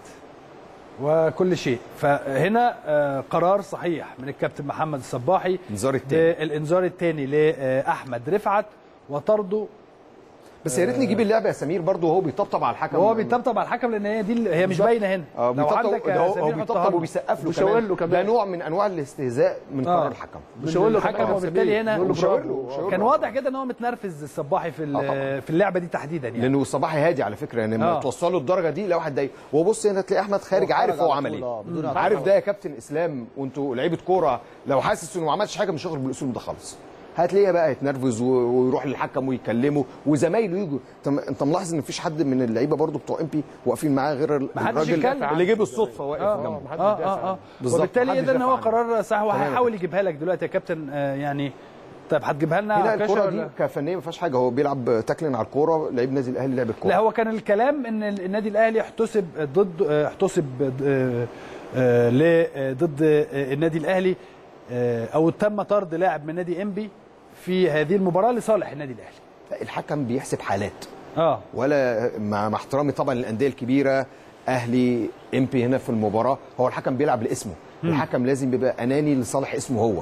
وكل شيء فهنا آه، قرار صحيح من الكابتن محمد الصباحي الانذار التاني. الانذار الثاني لاحمد رفعت وطرده بس يا ريت نجيب اللعبه يا سمير برضه وهو بيطبطب على الحكم وهو بيطبطب على الحكم لان هي دي ال- هي مش بالظبط. باينه هنا اه لو بيطبطب عندك ده يا هو هو سمير حطها بيطبطب له. وبيسقف له بيشاور كمان له كمان. ده نوع من انواع الاستهزاء من آه. قرار الحكم بيشاور له الحكم كمان. وبالتالي هنا بيقول له بيشاور برافو. له بيشاور كان له. واضح كده ان هو متنرفز الصباحي في ال- آه طبعاً. في اللعبه دي تحديدا يعني لانه صباحي هادي على فكره يعني لما آه. توصله الدرجه دي لا واحد ضايق وبص هنا تلاقي احمد خارج هو عارف خرج هو على عمل طول، آه، بدون ايه اعتراض. عارف ده يا كابتن اسلام وانتوا لعيبه كوره لو حاسس انه ما عملش حاجه مش هيخرج بالاسلوب ده خالص هتلاقيه بقى يتنرفز و- ويروح للحكم ويكلمه وزمايله يجوا انت انت ملاحظ ان مفيش حد من اللعيبه برضو بتوع ام بي واقفين معاه غير ال- محدش الراجل يتكلم. اللي جه بالصدفه واقف اه جنبه محدش اه يدافع اه عنه. اه بالظبط. وبالتالي محدش اذا هو يدافع عنه. قرار صح تمام يا وهيحاول يجيبها لك دلوقتي يا كابتن آه يعني طيب هتجيبها لنا هنا على الكاشة الكوره دي ولا؟ كفنيه ما فيهاش حاجه هو بيلعب تاكلين على الكوره لعيب نادي الاهلي لعب الكوره لا هو كان الكلام ان النادي الاهلي احتسب ضد آه، احتسب آه، آه، ل- آه، ضد آه، النادي الاهلي آه، او تم طرد لاعب من نادي انبي في هذه المباراه لصالح النادي الاهلي لا، الحكم بيحسب حالات اه ولا مع مع احترامي طبعا للانديه الكبيره اهلي امبي هنا في المباراه هو الحكم بيلعب لاسمه الحكم لازم يبقى اناني لصالح اسمه هو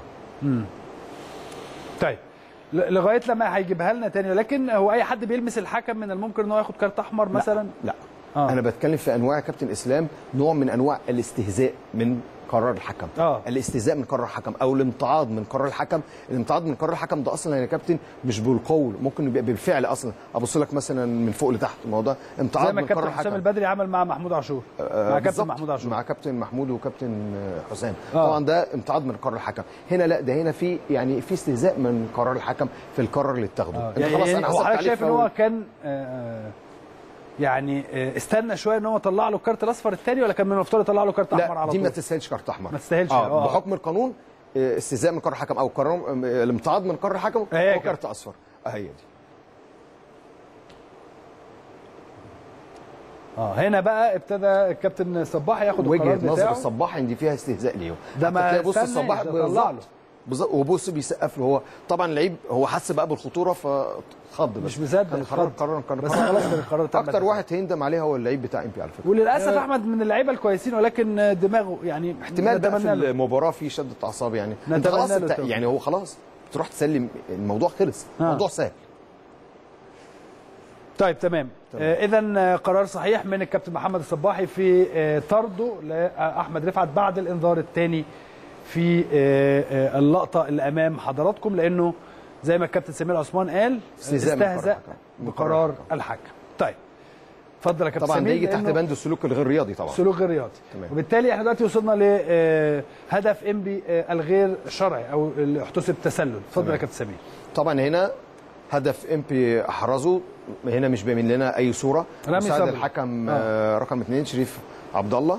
طيب ل- لغايه لما هيجيبها لنا تاني لكن هو اي حد بيلمس الحكم من الممكن ان هو ياخد كارت احمر مثلا لا آه. انا بتكلم في انواع يا كابتن اسلام نوع من انواع الاستهزاء من قرار الحكم آه. الاستهزاء من قرار الحكم او الامتعاض من قرار الحكم الامتعاض من قرار الحكم ده اصلا يا كابتن مش بالقول ممكن يبقى بالفعل اصلا ابص لك مثلا من فوق لتحت ما هو ده امتعاض زي ما من قرار الكابتن حسام الحكم البدري عمل مع محمود عاشور آه، مع كابتن بالظبط. محمود عاشور مع كابتن محمود وكابتن آه، حسام آه. طبعا ده امتعاض من قرار الحكم هنا لا ده هنا في يعني في استهزاء من قرار الحكم في القرار اللي اتاخده آه. انت يعني خلاص يعني انا هو حسبت حضرتك عليه شايف ان هو فاول. كان آه، يعني آه، استنى شويه ان هو طلع له الكارت الاصفر الثاني ولا كان من المفترض يطلع له كارت احمر لا على دي طول ما تستاهلش كارت احمر ما تستاهلش، آه. آه. بحكم القانون آه، استهزاء من قرار الحكم او قرار آه، الامتعاض من قرار الحكم هي هو كده. كارت اصفر آه، هي دي اه هنا بقى ابتدى الكابتن صباح ياخد القرار وجهه نظر بتاعه الصباح ان دي فيها استهزاء ليه ده ما هتلاقي بص استنى، الصباح ده طلع بالظبط له. بالظبط وبص بيسقف له هو طبعا لعيب هو حس بقى بالخطوره فاتخض بس مش مصدق كان قرار اتخض. قرار قرار بس خلاص كان القرار تم اكتر واحد هيندم عليه هو اللعيب بتاع ام بي على فكره وللاسف احمد من اللعيبه الكويسين ولكن دماغه يعني احتمال بقى في نتمنى له. المباراه في شده اعصاب يعني انت نتمنى خلاص له انت التوفيق. يعني هو خلاص تروح تسلم الموضوع خلص آه. الموضوع سهل طيب تمام, آه اذا قرار صحيح من الكابتن محمد الصباحي في آه طرده لاحمد رفعت بعد الانذار الثاني في آه آه اللقطه اللي امام حضراتكم لانه زي ما الكابتن سمير عثمان قال استهزاء من قرار استهزأ الحكم. من بقرار قرار الحكم. الحكم طيب اتفضل يا كابتن طبعا ده سمير يجي تحت لأنه- بند السلوك الغير رياضي طبعا سلوك غير رياضي تمام. وبالتالي احنا دلوقتي وصلنا لهدف انبي آه، الغير شرعي او اللي احتسب تسلل اتفضل يا كابتن سمير طبعا هنا هدف ام بي احرزه هنا مش باين لنا اي صوره رامي مساعد صبري. الحكم آه. آه. رقم اثنين شريف عبد الله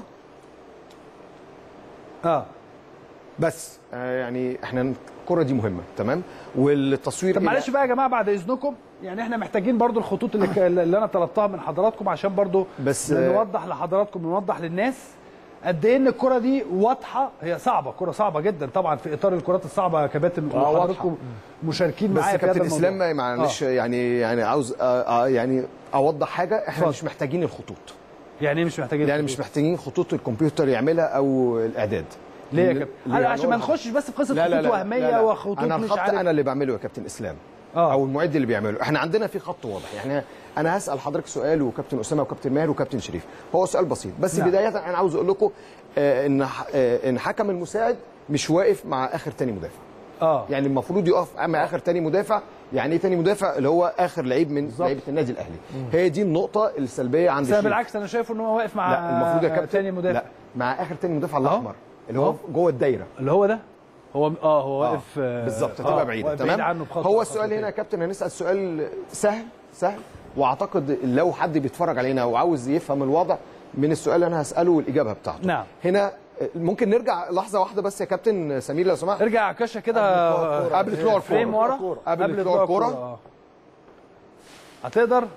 اه بس آه يعني احنا الكره دي مهمه تمام والتصوير طب إلى- معلش بقى يا جماعه بعد اذنكم يعني احنا محتاجين برضو الخطوط اللي, ك- اللي انا طلبتها من حضراتكم عشان برضو بس- نوضح لحضراتكم نوضح للناس قد ايه ان الكره دي واضحه هي صعبه كره صعبه جدا طبعا في اطار الكرات الصعبه يا كباتن آه، واضحة. وحضراتكم مشاركين بس معايا في هذا كابتن الموضوع اسلام معلش يعني يعني عاوز آه آه يعني اوضح حاجه احنا اتفضل. مش محتاجين الخطوط يعني ايه مش محتاجين يعني مش محتاجين خطوط الكمبيوتر يعملها او الاعداد ليه يا ليه كابتن أنا عشان ما أقول نخشش بس في قصه لا لا خطوط لا وهميه لا لا. وخطوط انا مش الخط عارف انا اللي بعمله يا كابتن اسلام آه. او المعد اللي بيعمله احنا عندنا في خط واضح يعني انا هسال حضرتك سؤال وكابتن اسامه وكابتن ماهر وكابتن شريف هو سؤال بسيط بس نعم. بدايه انا عاوز اقول لكم آه، ان ح- آه، ان حكم المساعد مش واقف مع اخر تاني مدافع اه يعني المفروض يقف مع اخر تاني مدافع يعني ايه تاني مدافع اللي هو اخر لعيب من لعيبه النادي الاهلي هي دي النقطه السلبيه عند بس انا الشريف. بالعكس انا شايفه ان هو واقف مع لا المفروض يا كابتن تاني مدافع لا مع اخر تاني مدافع الاحمر اللي هو جوه الدايره اللي هو ده هو اه هو واقف آه، بالظبط آه، هتبقى بعيده واقف تمام بعيد عنه بخط هو السؤال هنا يا كابتن هنسال سؤال سهل سهل واعتقد لو حد بيتفرج علينا وعاوز يفهم الوضع من السؤال اللي انا هساله والاجابه بتاعته نعم. هنا ممكن نرجع لحظه واحده بس يا كابتن سمير لو سمحت ارجع كشه كده قبل طلوع الكوره فريم ورا قبل طلوع الكوره آه. هتقدر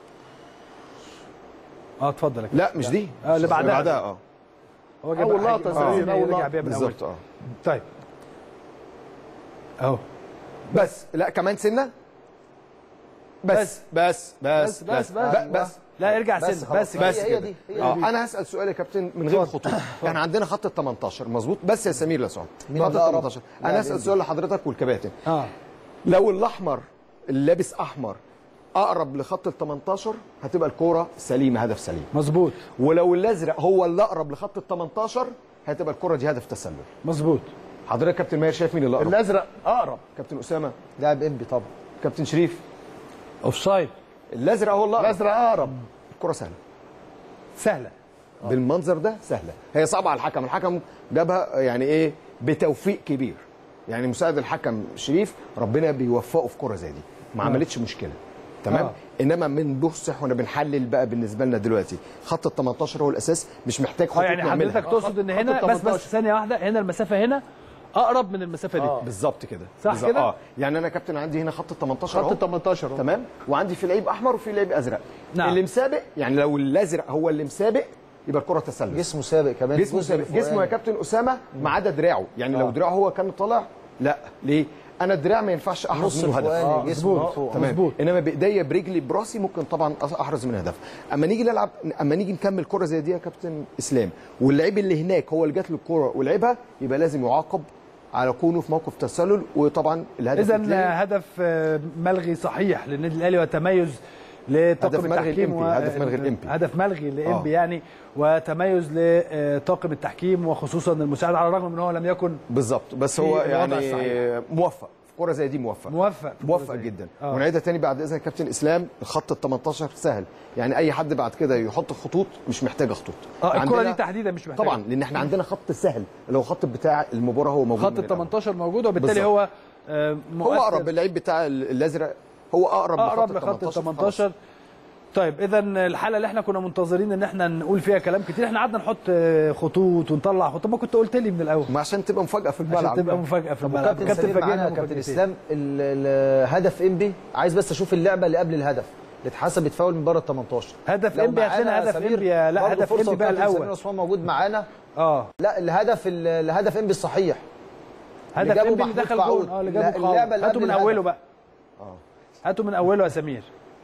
اه اتفضل يا كابتن. لا مش دي آه، اللي بعدها. بعدها اه هو جاب أول لقطة حاجة- سمير، آه، أول رجع لقطة. بيها من أول. بالظبط اه طيب اهو بس لا كمان سنه بس بس بس بس- بس- بس بس لا ارجع بس سن خلاص. بس بس هي- هي كده. دي، هي اه دي. انا هسال سؤال يا كابتن من غير خطوط احنا عندنا خط ال 18 مظبوط بس يا سمير لو سمحت مين خط ال الأقرب؟ 18 لا، انا هسال بيدي. سؤال لحضرتك والكباتن اه لو الاحمر اللي لابس احمر اقرب لخط ال 18 هتبقى الكوره سليمه هدف سليم مظبوط ولو الازرق هو اللي اقرب لخط ال 18 هتبقى الكوره دي هدف تسلل مظبوط حضرتك يا كابتن ماهر شايف مين اللي اقرب الازرق اقرب كابتن اسامه لاعب انبي طبعا كابتن شريف اوف سايد الازرق هو اللي اقرب الازرق اقرب الكوره سهله سهله بالمنظر ده سهله هي صعبه على الحكم الحكم جابها يعني ايه بتوفيق كبير يعني مساعد الحكم شريف ربنا بيوفقه في كره زي دي ما عملتش مشكله تمام آه. آه. انما من بص احنا بنحلل بقى بالنسبه لنا دلوقتي خط ال 18 هو الاساس مش محتاج اه خطوط يعني نعملها. حضرتك تقصد ان خط هنا ال بس 18. بس ثانيه واحده هنا المسافه هنا اقرب من المسافه دي بالظبط كده صح بالظبط. كده؟ اه يعني انا كابتن عندي هنا خط ال 18 خط اهو ال 18 اهو. تمام وعندي في لعيب احمر وفي لعيب ازرق نعم. اللي مسابق يعني لو الازرق هو اللي مسابق يبقى الكره تسلل جسمه سابق كمان جسمه الجزء سابق. جسمه يا الفوقاني. كابتن اسامه ما عدا دراعه يعني لو دراعه هو كان طالع لا ليه انا الدراع ما ينفعش احرز نص منه هدف الفوقاني جسمه مظبوط. من فوق تمام مظبوط. انما بايديا برجلي براسي ممكن طبعا احرز من هدف اما نيجي نلعب اما نيجي نكمل كره زي دي يا كابتن اسلام واللعيب اللي هناك هو اللي جات له الكوره ولعبها يبقى لازم يعاقب على كونه في موقف تسلل وطبعا الهدف اذا يتلغي. هدف آه، ملغي صحيح للنادي الاهلي وتميز لطاقم هدف ملغي التحكيم الإمبي، هدف ملغي الإمبي. هدف ملغي لإمبي آه. يعني وتميز لطاقم التحكيم وخصوصا المساعد على الرغم من هو لم يكن بالظبط بس في هو الوضع يعني الصحيح. موفق في كره زي دي موفق موفق في موفق الكرة زي دي. جدا آه. ونعيدها تاني بعد اذن كابتن اسلام الخط ال 18 سهل يعني اي حد بعد كده يحط خطوط مش محتاجه خطوط اه الكره عندنا- دي تحديدا مش محتاجه طبعا لان احنا عندنا خط سهل اللي هو خط بتاع المباراه هو موجود خط من ال الأول. 18 موجود وبالتالي بالظبط. هو آه، هو مؤثر. اقرب اللعيب بتاع ال- الازرق هو اقرب, اقرب لخط لخط ال 18 18 طيب اذا الحاله اللي احنا كنا منتظرين ان احنا نقول فيها كلام كتير احنا قعدنا نحط آه، خطوط ونطلع خطوط ما كنت قلت لي من الاول ما عشان تبقى مفاجاه في الملعب عشان تبقى مفاجاه في الملعب كابتن سليم فاجئنا معانا كابتن مفاجأتين. اسلام ال- ال- هدف انبي عايز بس اشوف اللعبه اللي قبل الهدف اللي اتحسبت فاول من بره ال 18 هدف لو إنبي، هات لنا معانا هدف سمير، إنبي يا- لا، برضه هدف فرصة إنبي بقى وكابتن الأول. سمير عثمان موجود معانا اه لا الهدف ال- الهدف انبي الصحيح اللي هدف جابه انبي اللي محمود دخل فاعول. جون اه اللي لا، جابه اللعبة قاوم اللي هاتوا قبل من الهدف. اوله بقى هاتوا من اوله يا سمير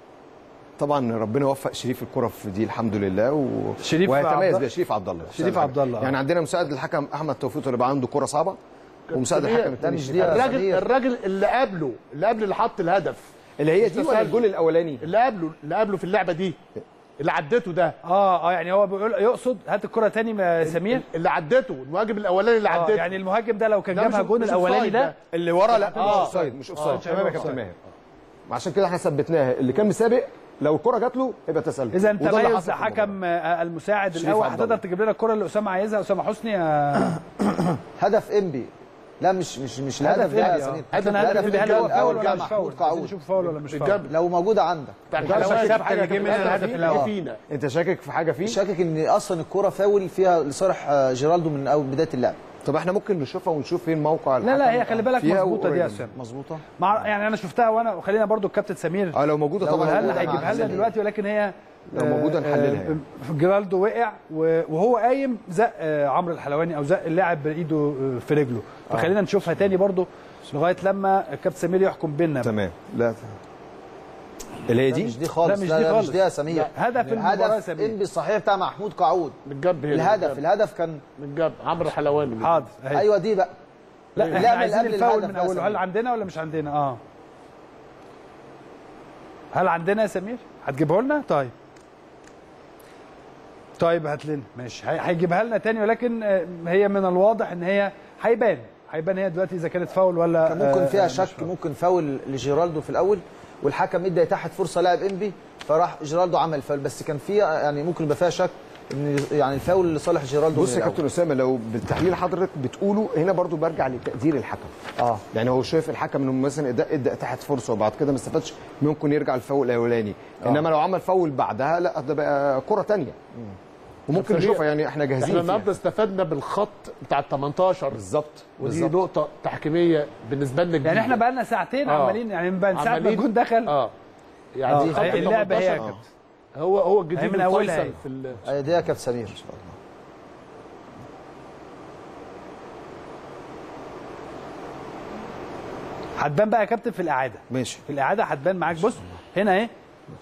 طبعا ربنا وفق شريف الكره في دي الحمد لله و... شريف ويتميز عبد- بيها شريف عبد الله شريف عبد الله. يعني عندنا مساعد الحكم احمد توفيق اللي بقى عنده كره صعبه ومساعد سمير، الحكم ده الثاني مش شريف دي عبد الله. الراجل سمير. الراجل اللي قبله اللي قبل اللي حط الهدف اللي هي مش دي ولا تسلل. الجول الاولاني اللي قبله اللي قبله في اللعبه دي اللي عدته ده اه اه يعني هو بيقول يقصد هات الكره تاني يا سمير اللي عدته الواجب الاولاني اللي اه عدته يعني المهاجم ده لو كان ده جابها مش- الجون مش الاولاني أوفسايد ده ده. اللي ورا لا مش آه. اوف سايد مش اوف آه، سايد تمام تمام يا off كابتن side. ماهر عشان كده احنا ثبتناها اللي كان مسابق لو الكره جات له يبقى تسلل اذا وده اللي تميز حصل في المباراة. حكم آه، المساعد شريف الاول عبد هتقدر الله. تجيب لنا الكره اللي اسامه عايزها اسامه حسني يا هدف انبي لا مش مش مش الهدف هدف ده يا إنبي، آه. سمير هات لنا هدف الهدف إنبي، هل اللي هو جاب فاول ولا جاب مش محمود فاول عايزين فاعول نشوف فاول ولا مش فاول الجبل. لو موجوده عندك لو شايف حاجه اللي جه منها الهدف فيه الاول فينا انت شاكك في حاجه فيه شاكك ان اصلا الكره فاول فيها لصالح آه، جيرالدو من اول بدايه اللعب طب احنا ممكن نشوفها ونشوف فين موقع لا لا الحكم هي خلي بالك فيها مظبوطه دي يا وقريب. اسامه مظبوطه مع يعني انا شفتها وانا وخلينا برضو الكابتن سمير اه لو موجوده لو طبعا هل موجودة هيجيبها مع لنا السليم. دلوقتي ولكن هي لو موجودة آه، نحللها آه، يعني. جيرالدو وقع و- وهو قايم زق آه، عمرو الحلواني او زق اللاعب بايده آه، في رجله فخلينا نشوفها تاني برضو لغايه لما الكابتن سمير يحكم بينا تمام لا اللي هي لا دي مش دي خالص لا، مش لا دي لا خالص. مش دي يا سمير لا، هدف المباراة يا هدف سمير. انبي الصحيح بتاع محمود قعود بالجنب هنا الهدف بالجنب. الهدف كان بالجنب عمرو حلواني حاضر أهي. ايوه دي بقى لا لا، احنا من عايزين قبل الفاول الهدف من بقى يا اوله هل سمير. عندنا ولا مش عندنا اه هل عندنا يا سمير هتجيبه لنا طيب طيب هات لنا ماشي هي- هيجيبها لنا تاني ولكن آه، هي من الواضح ان هي هيبان هيبان هي دلوقتي اذا كانت فاول ولا كان ممكن آه، فيها آه، مش شك فاول. ممكن فاول لجيرالدو في الاول والحكم ادى تحت فرصه لاعب انبي فراح جيرالدو عمل فاول بس كان في يعني ممكن يبقى فيها شك ان يعني الفاول لصالح جيرالدو بص من يا الأول. كابتن اسامه لو بالتحليل حضرتك بتقوله هنا برضو برجع لتقدير الحكم اه يعني هو شايف الحكم انه مثلا ادى ادى تحت فرصه وبعد كده ما استفادش ممكن يرجع الفاول الاولاني انما لو عمل فاول بعدها لا ده بقى كره تانية وممكن بس نشوفها يعني احنا جاهزين احنا فيها. النهارده استفدنا بالخط بتاع ال 18 بالظبط ودي بالظبط. نقطه تحكيميه بالنسبه لنا يعني جديدة. احنا بقى لنا ساعتين آه. عمالين يعني من بعد ساعه ما عمالين- الجون دخل اه يعني آه، دي خط هي اللعبه هي يا 18 كابتن هو هو هي الجديد من أولها الفيصل هي. في ال- آه، دي يا كابتن سمير ان شاء الله هتبان بقى يا كابتن في الاعاده ماشي في الاعاده هتبان معاك بص هنا اهي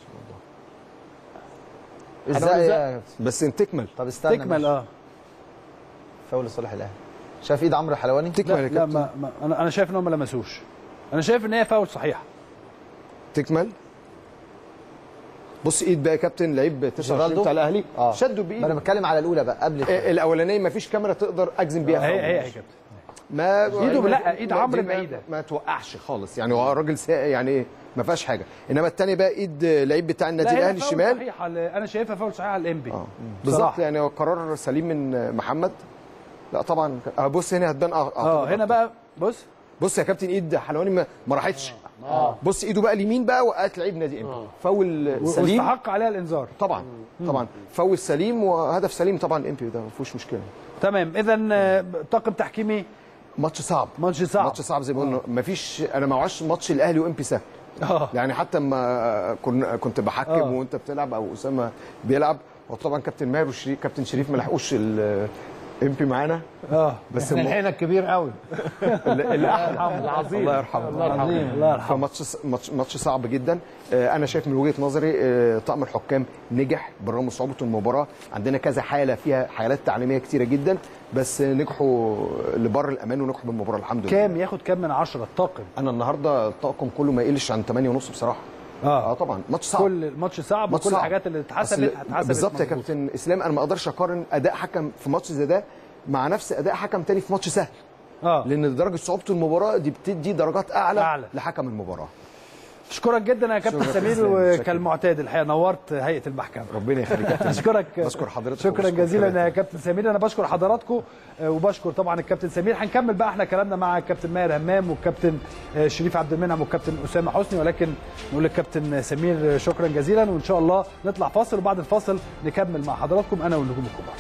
ازاي يا كابتن بس ان تكمل طب استنى تكمل ماشي. اه فاول لصالح الاهلي شايف ايد عمرو حلواني تكمل يا لا كابتن ما ما انا انا شايف ان هم ما لمسوش انا شايف ان هي فاول صحيحه تكمل بص ايد بقى يا كابتن لعيب 29 جيرالدو؟ بتاع الاهلي اه شدوا ما انا بايده بتكلم على الاولى بقى قبل الفاول. آه، الاولانيه ما فيش كاميرا تقدر اجزم بيها هي فاول. هي يا كابتن ما إيده- لا، إيد ما- عمرو دي ما- بعيدة. ما توقعش خالص يعني هو راجل سا- يعني ما فيهاش حاجه انما الثاني بقى ايد لعيب بتاع النادي لا، هي الاهلي فاول الشمال صحيحه ل- انا شايفها فاول صحيحه للانبي اه بالظبط بصراحة. يعني هو قرار سليم من محمد لا طبعا آه، بص هنا هتبان اه اه هنا بقى بص بص يا كابتن ايد حلواني ما, ما راحتش بص ايده بقى اليمين بقى وقعت لعيب نادي امبي فاول سليم واستحق عليها الانذار طبعا طبعا فاول سليم وهدف سليم طبعا الامبي ده ما فيهوش مشكله تمام اذا طاقم تحكيمي ماتش صعب ماتش صعب ماتش صعب زي ما قلنا مفيش انا ما وعدش ماتش الاهلي وامبي سهل اه يعني حتى ما كنا كنت بحكم آه. وانت بتلعب او اسامه بيلعب وطبعا كابتن ماهر وشريف كابتن شريف ما لحقوش الامبي معانا اه بس احنا الم- الحين الكبير قوي اللي اللي احلى العظيم الله يرحمه الله يرحمه الله يرحمه فماتش ماتش ماتش صعب جدا آه، انا شايف من وجهه نظري آه، طقم الحكام نجح بالرغم من صعوبه المباراه عندنا كذا حاله فيها حالات تعليميه كتيره جدا بس نجحوا لبر الامان ونجحوا بالمباراه الحمد لله كام ياخد كام من عشرة الطاقم انا النهارده الطاقم كله ما يقلش عن 8 ونص بصراحه اه اه طبعا ماتش صعب كل الماتش صعب ماتش وكل صعب. الحاجات اللي اتحسبت أصل اتحسبت بالظبط يا مظبوط. كابتن اسلام انا ما اقدرش اقارن اداء حكم في ماتش زي ده مع نفس اداء حكم تاني في ماتش سهل اه لان درجه صعوبه المباراه دي بتدي درجات اعلى, أعلى. لحكم المباراه اشكرك جدا يا كابتن شكرا سمير جزيلا. وكالمعتاد الحقيقه نورت هيئه المحكمه ربنا يخليك يا كابتن اشكرك بشكر حضرتك شكرا وبشكر جزيلا كابتن. يا كابتن سمير انا بشكر حضراتكم آه، وبشكر طبعا الكابتن سمير هنكمل بقى احنا كلامنا مع الكابتن ماهر همام والكابتن آه، شريف عبد المنعم والكابتن اسامه حسني ولكن نقول للكابتن سمير شكرا جزيلا وان شاء الله نطلع فاصل وبعد الفاصل نكمل مع حضراتكم انا والنجوم الكبار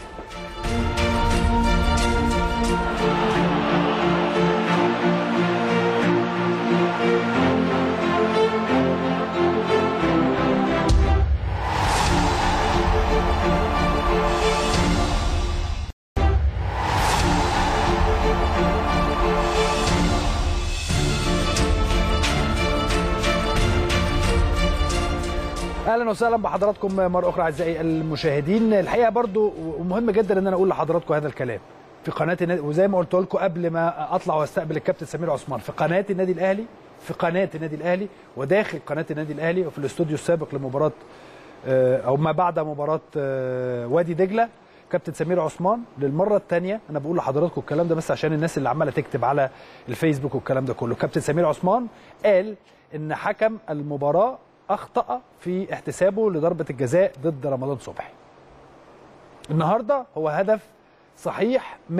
اهلا وسهلا بحضراتكم مره اخرى اعزائي المشاهدين الحقيقه برضو ومهم جدا ان انا اقول لحضراتكم هذا الكلام في قناه النادي وزي ما قلت لكم قبل ما اطلع واستقبل الكابتن سمير عثمان في قناه النادي الاهلي في قناه النادي الاهلي وداخل قناه النادي الاهلي وفي الاستوديو السابق لمباراه آه، او ما بعد مباراه آه، وادي دجله كابتن سمير عثمان للمره الثانيه انا بقول لحضراتكم الكلام ده بس عشان الناس اللي عماله تكتب على الفيسبوك والكلام ده كله كابتن سمير عثمان قال ان حكم المباراه اخطا في احتسابه لضربه الجزاء ضد رمضان صبحي النهارده هو هدف صحيح 100%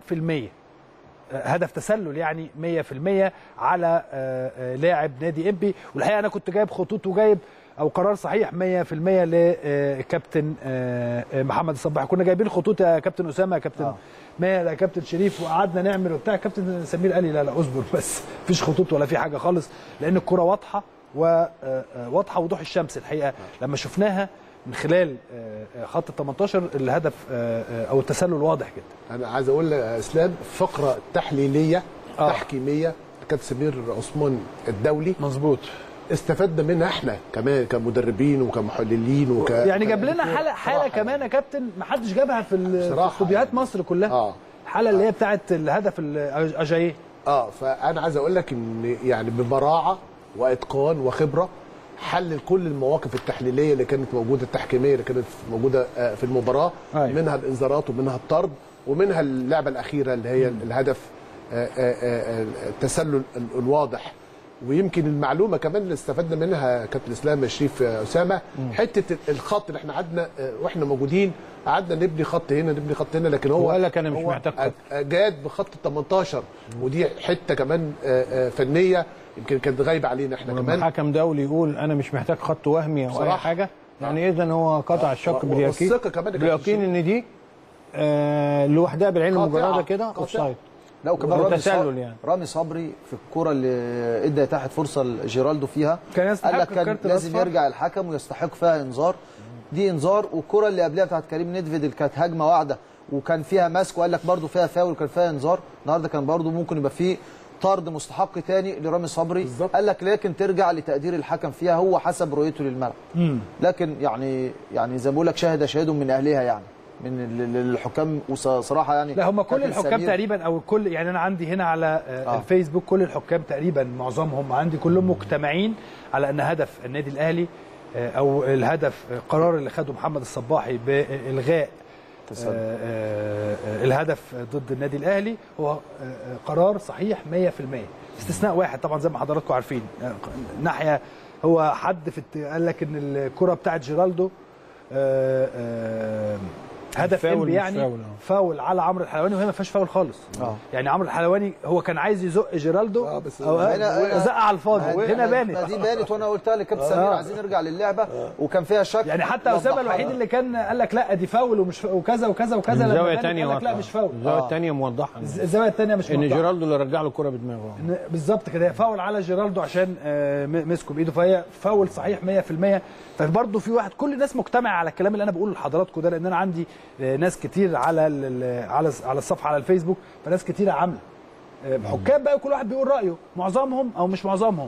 هدف تسلل يعني 100% على آه، آه، لاعب نادي انبي والحقيقه انا كنت جايب خطوط وجايب او قرار صحيح 100% لكابتن محمد الصباح كنا جايبين خطوط يا كابتن اسامه يا كابتن ماهر يا كابتن شريف وقعدنا نعمل وبتاع كابتن سمير قال لي لا لا اصبر بس مفيش خطوط ولا في حاجه خالص لان الكره واضحه وواضحه وضوح الشمس الحقيقه لما شفناها من خلال آه، آه، خط ال 18 الهدف آه، آه، او التسلل واضح جدا انا عايز اقول يا اسلام فقره تحليليه آه. تحكيميه كابتن سمير عثمان الدولي مظبوط استفدنا منها احنا كمان كمدربين وكمحللين وك يعني جاب لنا حاله حاله بصراحة كمان يا كابتن ما حدش جابها في ال- في بصراحة استوديوهات مصر كلها اه الحاله اللي هي بتاعت الهدف الاجاييه اه فانا عايز اقول لك ان يعني ببراعه واتقان وخبره حلل كل المواقف التحليليه اللي كانت موجوده التحكيميه اللي كانت موجوده آه، في المباراه أيوة. منها الانذارات ومنها الطرد ومنها اللعبه الاخيره اللي هي الهدف آه، آه، آه، التسلل ال- الواضح ويمكن المعلومه كمان اللي استفدنا منها كابتن اسلام شريف آه، اسامه حته الخط اللي احنا قعدنا آه، واحنا موجودين قعدنا نبني خط هنا نبني خط هنا لكن هو وقال لك أنا مش هو محتاج خط. جاد بخط ال 18 ودي حته كمان آه، آه، فنيه يمكن كانت غايبه علينا احنا ولما كمان حكم دولي يقول انا مش محتاج خط وهمي او اي صراحة. حاجه يعني اذا هو قطع الشك و- باليقين والثقة كمان اللي كانت باليقين ان دي آه لوحدها بالعين قاطعة. المجرده كده قاطعة. اوف سايد لا وكمان رامي تسلل صبري يعني. رامي صبري في الكرة اللي ادى تحت فرصة لجيرالدو فيها كان يستحق قال لك كان الكارت لازم الأصفر. يرجع الحكم ويستحق فيها انذار دي انذار والكرة اللي قبلها بتاعت كريم ندفيد اللي كانت هجمة واحدة وكان فيها ماسك وقال لك برده فيها فاول وكان فيها انذار النهارده كان برده ممكن يبقى فيه طرد مستحق تاني لرامي صبري بالظبط. قال لك لكن ترجع لتقدير الحكم فيها هو حسب رؤيته للملعب لكن يعني يعني زي ما بقول لك شاهد شاهد من اهلها يعني من ال- ال- الحكام وصراحه يعني لا هم كل كابتن الحكام سمير تقريبا او كل يعني انا عندي هنا على آه. آه. الفيسبوك كل الحكام تقريبا معظمهم عندي كلهم مجتمعين على ان هدف النادي الاهلي آه، او الهدف آه، القرار اللي خده محمد الصباحي بالغاء آه، آه، آه، الهدف ضد النادي الاهلي هو آه، آه، قرار صحيح 100% استثناء واحد طبعا زي ما حضراتكم عارفين آه، ناحيه هو حد في الت- قال لك ان الكره بتاعت جيرالدو آه، آه، هدف فاول انبي مش يعني فاول، آه. فاول على عمرو الحلواني وهي ما فيهاش فاول خالص آه. يعني عمرو الحلواني هو كان عايز يزق جيرالدو آه، بس أو هنا- زق على الفاضي هنا ما بانت دي بانت وانا قلتها لكابتن سمير عايزين نرجع للعبه وكان فيها شك يعني حتى وضحها اسامه لنا. الوحيد اللي كان قال لك لا دي فاول ومش وكذا وكذا وكذا من لما زاويه بانت ثانيه قال لك لا مش فاول الزاويه الثانيه موضحه الزاويه الثانيه مش ان موضحة. جيرالدو اللي رجع له الكره بدماغه إن بالظبط كده هي فاول على جيرالدو عشان آه، م- مسكه بايده فهي فاول صحيح 100% فبرضه في واحد كل الناس مجتمعه على الكلام اللي انا بقوله لحضراتكم ده لان انا عندي آه، ناس كتير على ال- ال- على على الصفحه على الفيسبوك فناس كتير عامله آه، حكام بقى كل واحد بيقول رايه معظمهم او مش معظمهم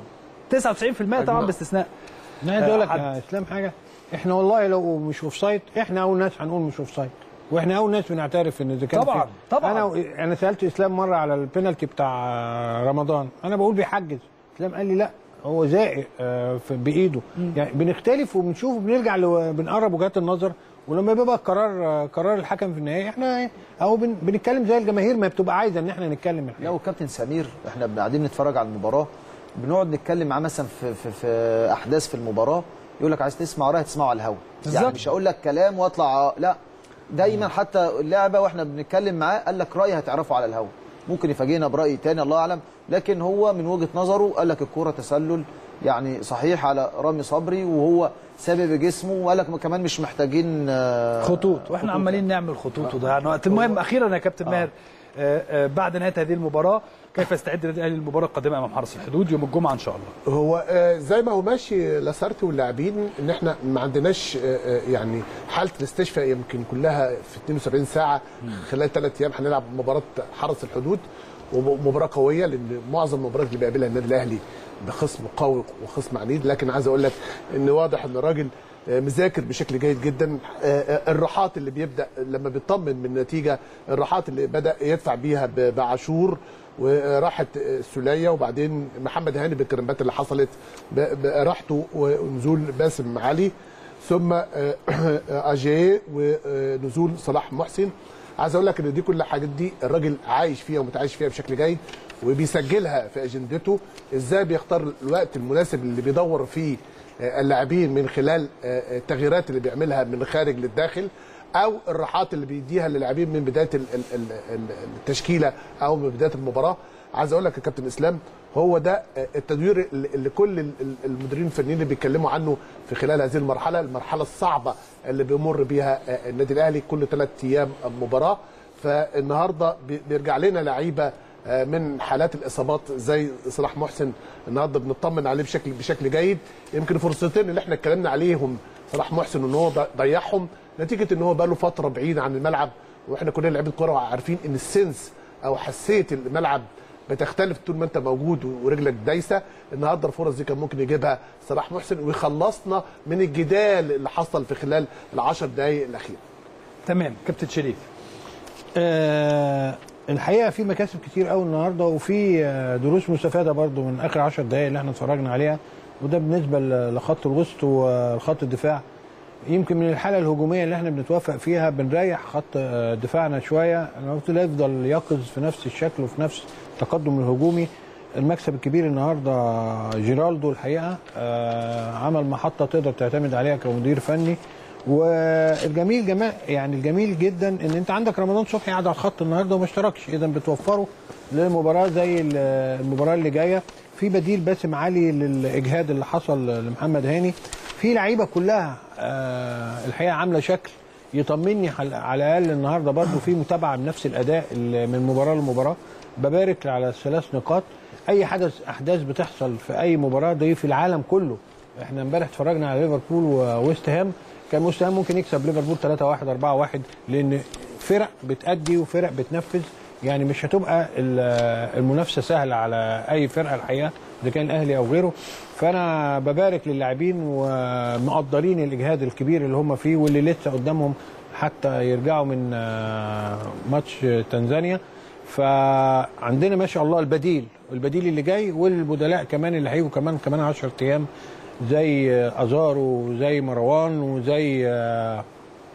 99% طبعا باستثناء انا عايز اقول لك حد. يا اسلام حاجه احنا والله لو مش اوف سايد احنا اول ناس هنقول مش اوف سايد واحنا اول ناس بنعترف ان اذا كان طبعاً، في- طبعاً. انا انا سالت اسلام مره على البينالتي بتاع رمضان انا بقول بيحجز اسلام قال لي لا هو زائق آه، في- بايده يعني بنختلف وبنشوف وبنرجع لو- بنقرب وجهات النظر ولما بيبقى القرار آه، قرار الحكم في النهايه احنا اهو بن- بنتكلم زي الجماهير ما بتبقى عايزه ان احنا نتكلم لا الحقيقة. وكابتن سمير احنا قاعدين نتفرج على المباراه بنقعد نتكلم معاه مثلا في, في, في احداث في المباراه يقول لك عايز تسمع رايه تسمعه على الهوا يعني بالظبط. مش هقول لك كلام واطلع لا دايما حتى اللعبه واحنا بنتكلم معاه قال لك راي هتعرفه على الهوا ممكن يفاجئنا براي تاني الله اعلم لكن هو من وجهه نظره قال لك الكوره تسلل يعني صحيح على رامي صبري وهو سبب جسمه وقال لك كمان مش محتاجين آه، خطوط واحنا عمالين نعمل خطوط وضيعنا وقت المهم اخيرا يا كابتن ماهر آه، آه، بعد نهايه هذه المباراه كيف يستعد النادي الاهلي للمباراه القادمه امام حرس الحدود يوم الجمعه ان شاء الله هو آه، زي ما هو ماشي لاسارتي واللاعبين ان احنا ما عندناش آه، آه، يعني حاله الاستشفاء يمكن كلها في 72 ساعه خلال ثلاث ايام هنلعب مباراه حرس الحدود ومباراه قويه لان معظم المباريات اللي بيقابلها النادي الاهلي بخصم قوي وخصم عنيد لكن عايز اقول لك ان واضح ان الراجل آه، مذاكر بشكل جيد جدا آه، آه، الراحات اللي بيبدا لما بيطمن من النتيجه الراحات اللي بدا يدفع بيها ب- بعاشور وراحت السوليه وبعدين محمد هاني بالكرامبات اللي حصلت ب- براحته ونزول باسم علي ثم آه، اجاي ونزول صلاح محسن عايز اقول لك ان دي كل الحاجات دي الراجل عايش فيها ومتعايش فيها بشكل جيد وبيسجلها في اجندته ازاي بيختار الوقت المناسب اللي بيدور فيه آه، اللاعبين من خلال آه، التغييرات اللي بيعملها من الخارج للداخل او الراحات اللي بيديها للاعبين من بدايه ال- ال- ال- ال- التشكيله او من بدايه المباراه عايز اقول لك يا كابتن اسلام هو ده التدوير اللي اللي كل ال- ال- المديرين الفنيين اللي بيتكلموا عنه في خلال هذه المرحله المرحله الصعبه اللي بيمر بيها النادي الاهلي كل ثلاث ايام مباراه فالنهارده بي- بيرجع لنا لعيبه آه، من حالات الاصابات زي صلاح محسن النهارده بنطمن عليه بشكل بشكل جيد يمكن فرصتين اللي احنا اتكلمنا عليهم صلاح محسن ان هو ض- ضيعهم نتيجه ان هو بقى له فتره بعيد عن الملعب واحنا كلنا لعيبه كوره عارفين ان السنس او حساسيه الملعب بتختلف طول ما انت موجود ورجلك دايسه النهارده الفرص دي كان ممكن يجيبها صلاح محسن ويخلصنا من الجدال اللي حصل في خلال العشر دقائق الاخيره تمام كابتن شريف آه الحقيقه في مكاسب كتير قوي النهارده وفي آه، دروس مستفاده برضو من اخر 10 دقائق اللي احنا اتفرجنا عليها وده بالنسبه ل- لخط الوسط وخط الدفاع يمكن من الحاله الهجوميه اللي احنا بنتوفق فيها بنريح خط آه، دفاعنا شويه المفروض لا يفضل يقظ في نفس الشكل وفي نفس التقدم الهجومي المكسب الكبير النهارده جيرالدو الحقيقه آه، عمل محطه تقدر تعتمد عليها كمدير فني والجميل جماعة يعني الجميل جدا ان انت عندك رمضان صبحي قاعد على الخط النهارده وما اشتركش اذا بتوفره للمباراه زي ال- المباراه اللي جايه في بديل باسم علي للاجهاد اللي حصل لمحمد هاني في لعيبه كلها آه، الحقيقه عامله شكل يطمني على على الاقل النهارده برضو في متابعه بنفس الاداء اللي من مباراه لمباراه ببارك على الثلاث نقاط اي حدث احداث بتحصل في اي مباراه دي في العالم كله احنا امبارح اتفرجنا على ليفربول وويست هام كان ويست هام ممكن يكسب ليفربول 3 1 4 1 لان فرق بتأدي وفرق بتنفذ يعني مش هتبقى ال- المنافسه سهله على اي فرقه الحقيقه اذا كان الاهلي او غيره فانا ببارك للاعبين ومقدرين الاجهاد الكبير اللي هم فيه واللي لسه قدامهم حتى يرجعوا من آه، ماتش تنزانيا فعندنا ما شاء الله البديل البديل اللي جاي والبدلاء كمان اللي هيجوا كمان كمان 10 ايام زي آه، ازارو وزي مروان وزي آه،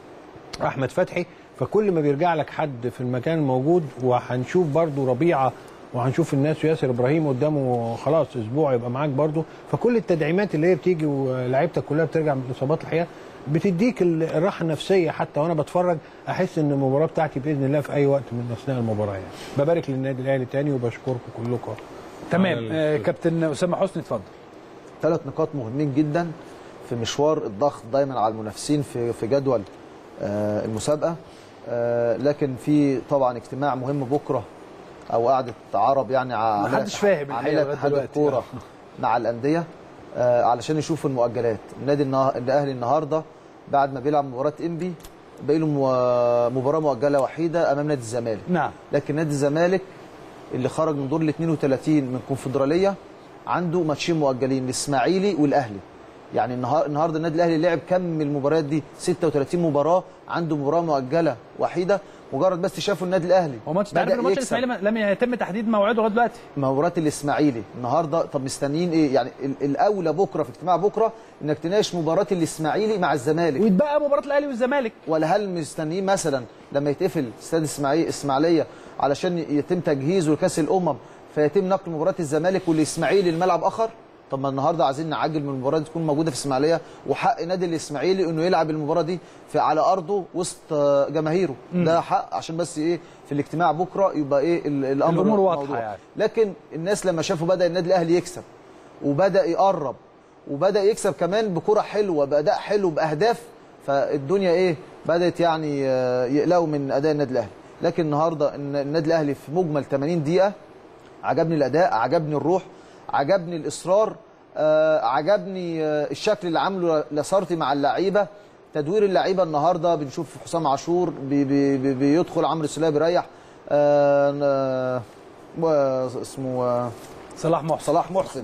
احمد فتحي فكل ما بيرجع لك حد في المكان الموجود وهنشوف برضو ربيعه وهنشوف الناس ياسر ابراهيم قدامه خلاص اسبوع يبقى معاك برضو فكل التدعيمات اللي هي بتيجي ولاعيبتك كلها بترجع من الاصابات الحقيقه بتديك ال- الراحه النفسيه حتى وانا بتفرج احس ان المباراه بتاعتي باذن الله في اي وقت من اثناء المباراه يعني ببارك للنادي الاهلي تاني وبشكركم كلكم تمام على آه، كابتن اسامه حسني اتفضل ثلاث نقاط مهمين جدا في مشوار الضغط دايما على المنافسين في في جدول آه، المسابقه آه، لكن في طبعا اجتماع مهم بكره او قعده عرب يعني ع- ما حدش فاهم الحقيقة عاملها لغاية اتحاد دلوقتي. الكوره مع الانديه آه، علشان يشوفوا المؤجلات النادي النه- الاهلي النهارده بعد ما بيلعب مباراه انبي باقي له مو- مباراه مؤجله وحيده امام نادي الزمالك نعم لكن نادي الزمالك اللي خرج من دور ال 32 من الكونفدراليه عنده ماتشين مؤجلين الاسماعيلي والاهلي يعني النهار النهارده النادي الاهلي لعب كم من المباريات دي 36 مباراه عنده مباراه مؤجله وحيده مجرد بس شافوا النادي الاهلي هو ماتش بدأ تعرف ان ماتش يكسب. الاسماعيلي لم يتم تحديد موعده لغايه دلوقتي مباراه الاسماعيلي النهارده طب مستنيين ايه يعني ال- الاولى بكره في اجتماع بكره انك تناقش مباراه الاسماعيلي مع الزمالك ويتبقى مباراه الاهلي والزمالك ولا هل مستنيين مثلا لما يتقفل استاد اسماعيليه اسماعيليه علشان يتم تجهيزه لكاس الامم فيتم نقل مباراه الزمالك والاسماعيلي لملعب اخر طب ما النهارده عايزين نعجل من المباراه دي تكون موجوده في اسماعيليه وحق نادي الاسماعيلي انه يلعب المباراه دي في على ارضه وسط آه، جماهيره ده حق عشان بس ايه في الاجتماع بكره يبقى ايه ال- الامر الأمور واضحة موضوع. يعني. لكن الناس لما شافوا بدا النادي الاهلي يكسب وبدا يقرب وبدا يكسب كمان بكره حلوه باداء حلو باهداف فالدنيا ايه بدات يعني آه، يقلقوا من اداء النادي الاهلي لكن النهارده إن النادي الاهلي في مجمل 80 دقيقه عجبني الاداء عجبني الروح عجبني الاصرار آه، عجبني آه، الشكل اللي عامله لاسارتي مع اللعيبه تدوير اللعيبه النهارده بنشوف حسام عاشور بي بي بي بيدخل عمرو السوليه بيريح آه، آه، و- اسمه آه، صلاح محسن صلاح محسن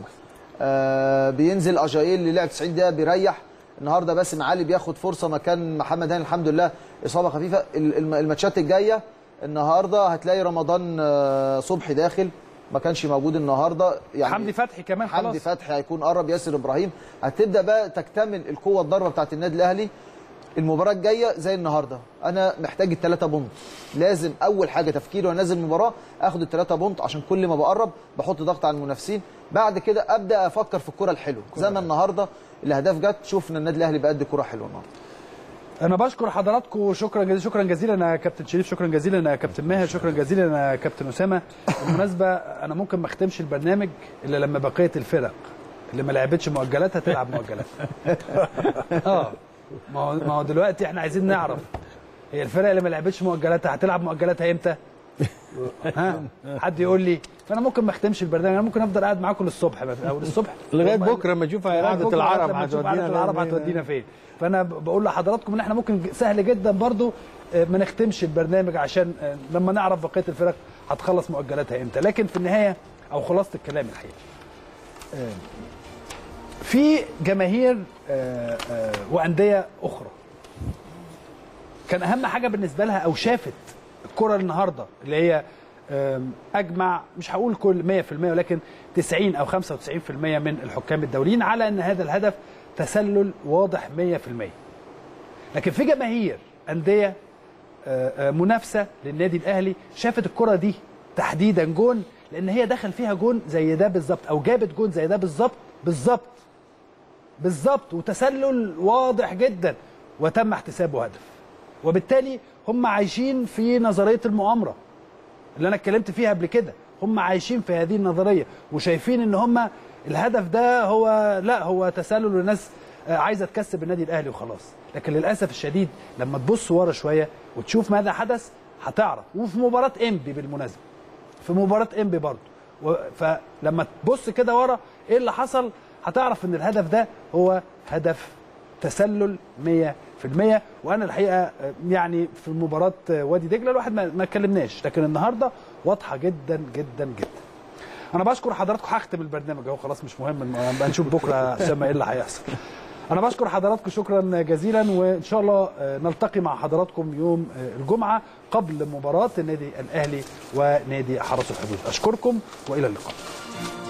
آه بينزل اجايل اللي لعب 90 دقيقه بيريح النهارده باسم علي بياخد فرصه مكان محمد هاني الحمد لله اصابه خفيفه ال- الم- الماتشات الجايه النهارده هتلاقي رمضان آه، صبحي داخل ما كانش موجود النهارده يعني حمدي فتحي كمان حمدي خلاص فتحي هيكون قرب ياسر ابراهيم هتبدا بقى تكتمل القوه الضاربه بتاعت النادي الاهلي المباراه الجايه زي النهارده انا محتاج الثلاثه بونت لازم اول حاجه تفكيري وانا نازل المباراه اخد الثلاثه بونت عشان كل ما بقرب بحط ضغط على المنافسين بعد كده ابدا افكر في الكره الحلوه زي ما النهارده الاهداف جت شفنا النادي الاهلي بيأدي كره حلوه النهارده انا بشكر حضراتكم شكرا جزيلا شكرا جزيلا يا كابتن شريف شكرا جزيلا يا كابتن ماهر شكرا جزيلا يا كابتن اسامه بالمناسبه انا ممكن ما اختمش البرنامج الا لما بقيه الفرق اللي ما لعبتش مؤجلاتها تلعب مؤجلات اه ما هو ما هو دلوقتي احنا عايزين نعرف هي الفرق اللي ما لعبتش مؤجلاتها هتلعب مؤجلاتها امتى ها حد يقول لي فانا ممكن ما اختمش البرنامج انا ممكن افضل قاعد معاكم للصبح مثلا او للصبح لغايه هم- بكره ما نشوف لغاية قعده بكرة العرب لما نشوف هتودينا قعدة العرب لفين. هتودينا فين فانا ب- بقول لحضراتكم ان احنا ممكن سهل جدا برضو آه، ما نختمش البرنامج عشان آه، لما نعرف بقيه الفرق هتخلص مؤجلاتها امتى لكن في النهايه او خلاصه الكلام الحقيقه آه، في جماهير آه، آه، وانديه اخرى كان اهم حاجه بالنسبه لها او شافت الكره النهارده اللي هي آم، اجمع مش هقول كل 100% ولكن 90 او 95% من الحكام الدوليين على ان هذا الهدف تسلل واضح 100% لكن في جماهير انديه آه، آه، منافسه للنادي الاهلي شافت الكره دي تحديدا جون لان هي دخل فيها جون زي ده بالظبط او جابت جون زي ده بالظبط بالظبط بالظبط وتسلل واضح جدا وتم احتسابه هدف وبالتالي هم عايشين في نظريه المؤامره اللي انا اتكلمت فيها قبل كده هم عايشين في هذه النظريه وشايفين ان هم الهدف ده هو لا هو تسلل والناس آه، عايزه تكسب النادي الاهلي وخلاص لكن للاسف الشديد لما تبص ورا شويه وتشوف ماذا حدث هتعرف وفي مباراه انبي بالمناسبه في مباراه انبي برضه و- فلما تبص كده ورا ايه اللي حصل هتعرف ان الهدف ده هو هدف تسلل 100% وانا الحقيقه آه، يعني في مباراه آه، وادي دجله الواحد ما ما اتكلمناش لكن النهارده واضحه جدا جدا جدا انا بشكر حضراتكم هختم البرنامج اهو خلاص مش مهم الم- بقى نشوف بكره اسامه ايه اللي هيحصل انا بشكر حضراتكم شكرا جزيلا وان شاء الله آه، نلتقي مع حضراتكم يوم آه، الجمعه قبل مباراه النادي الاهلي ونادي حرس الحدود اشكركم والى اللقاء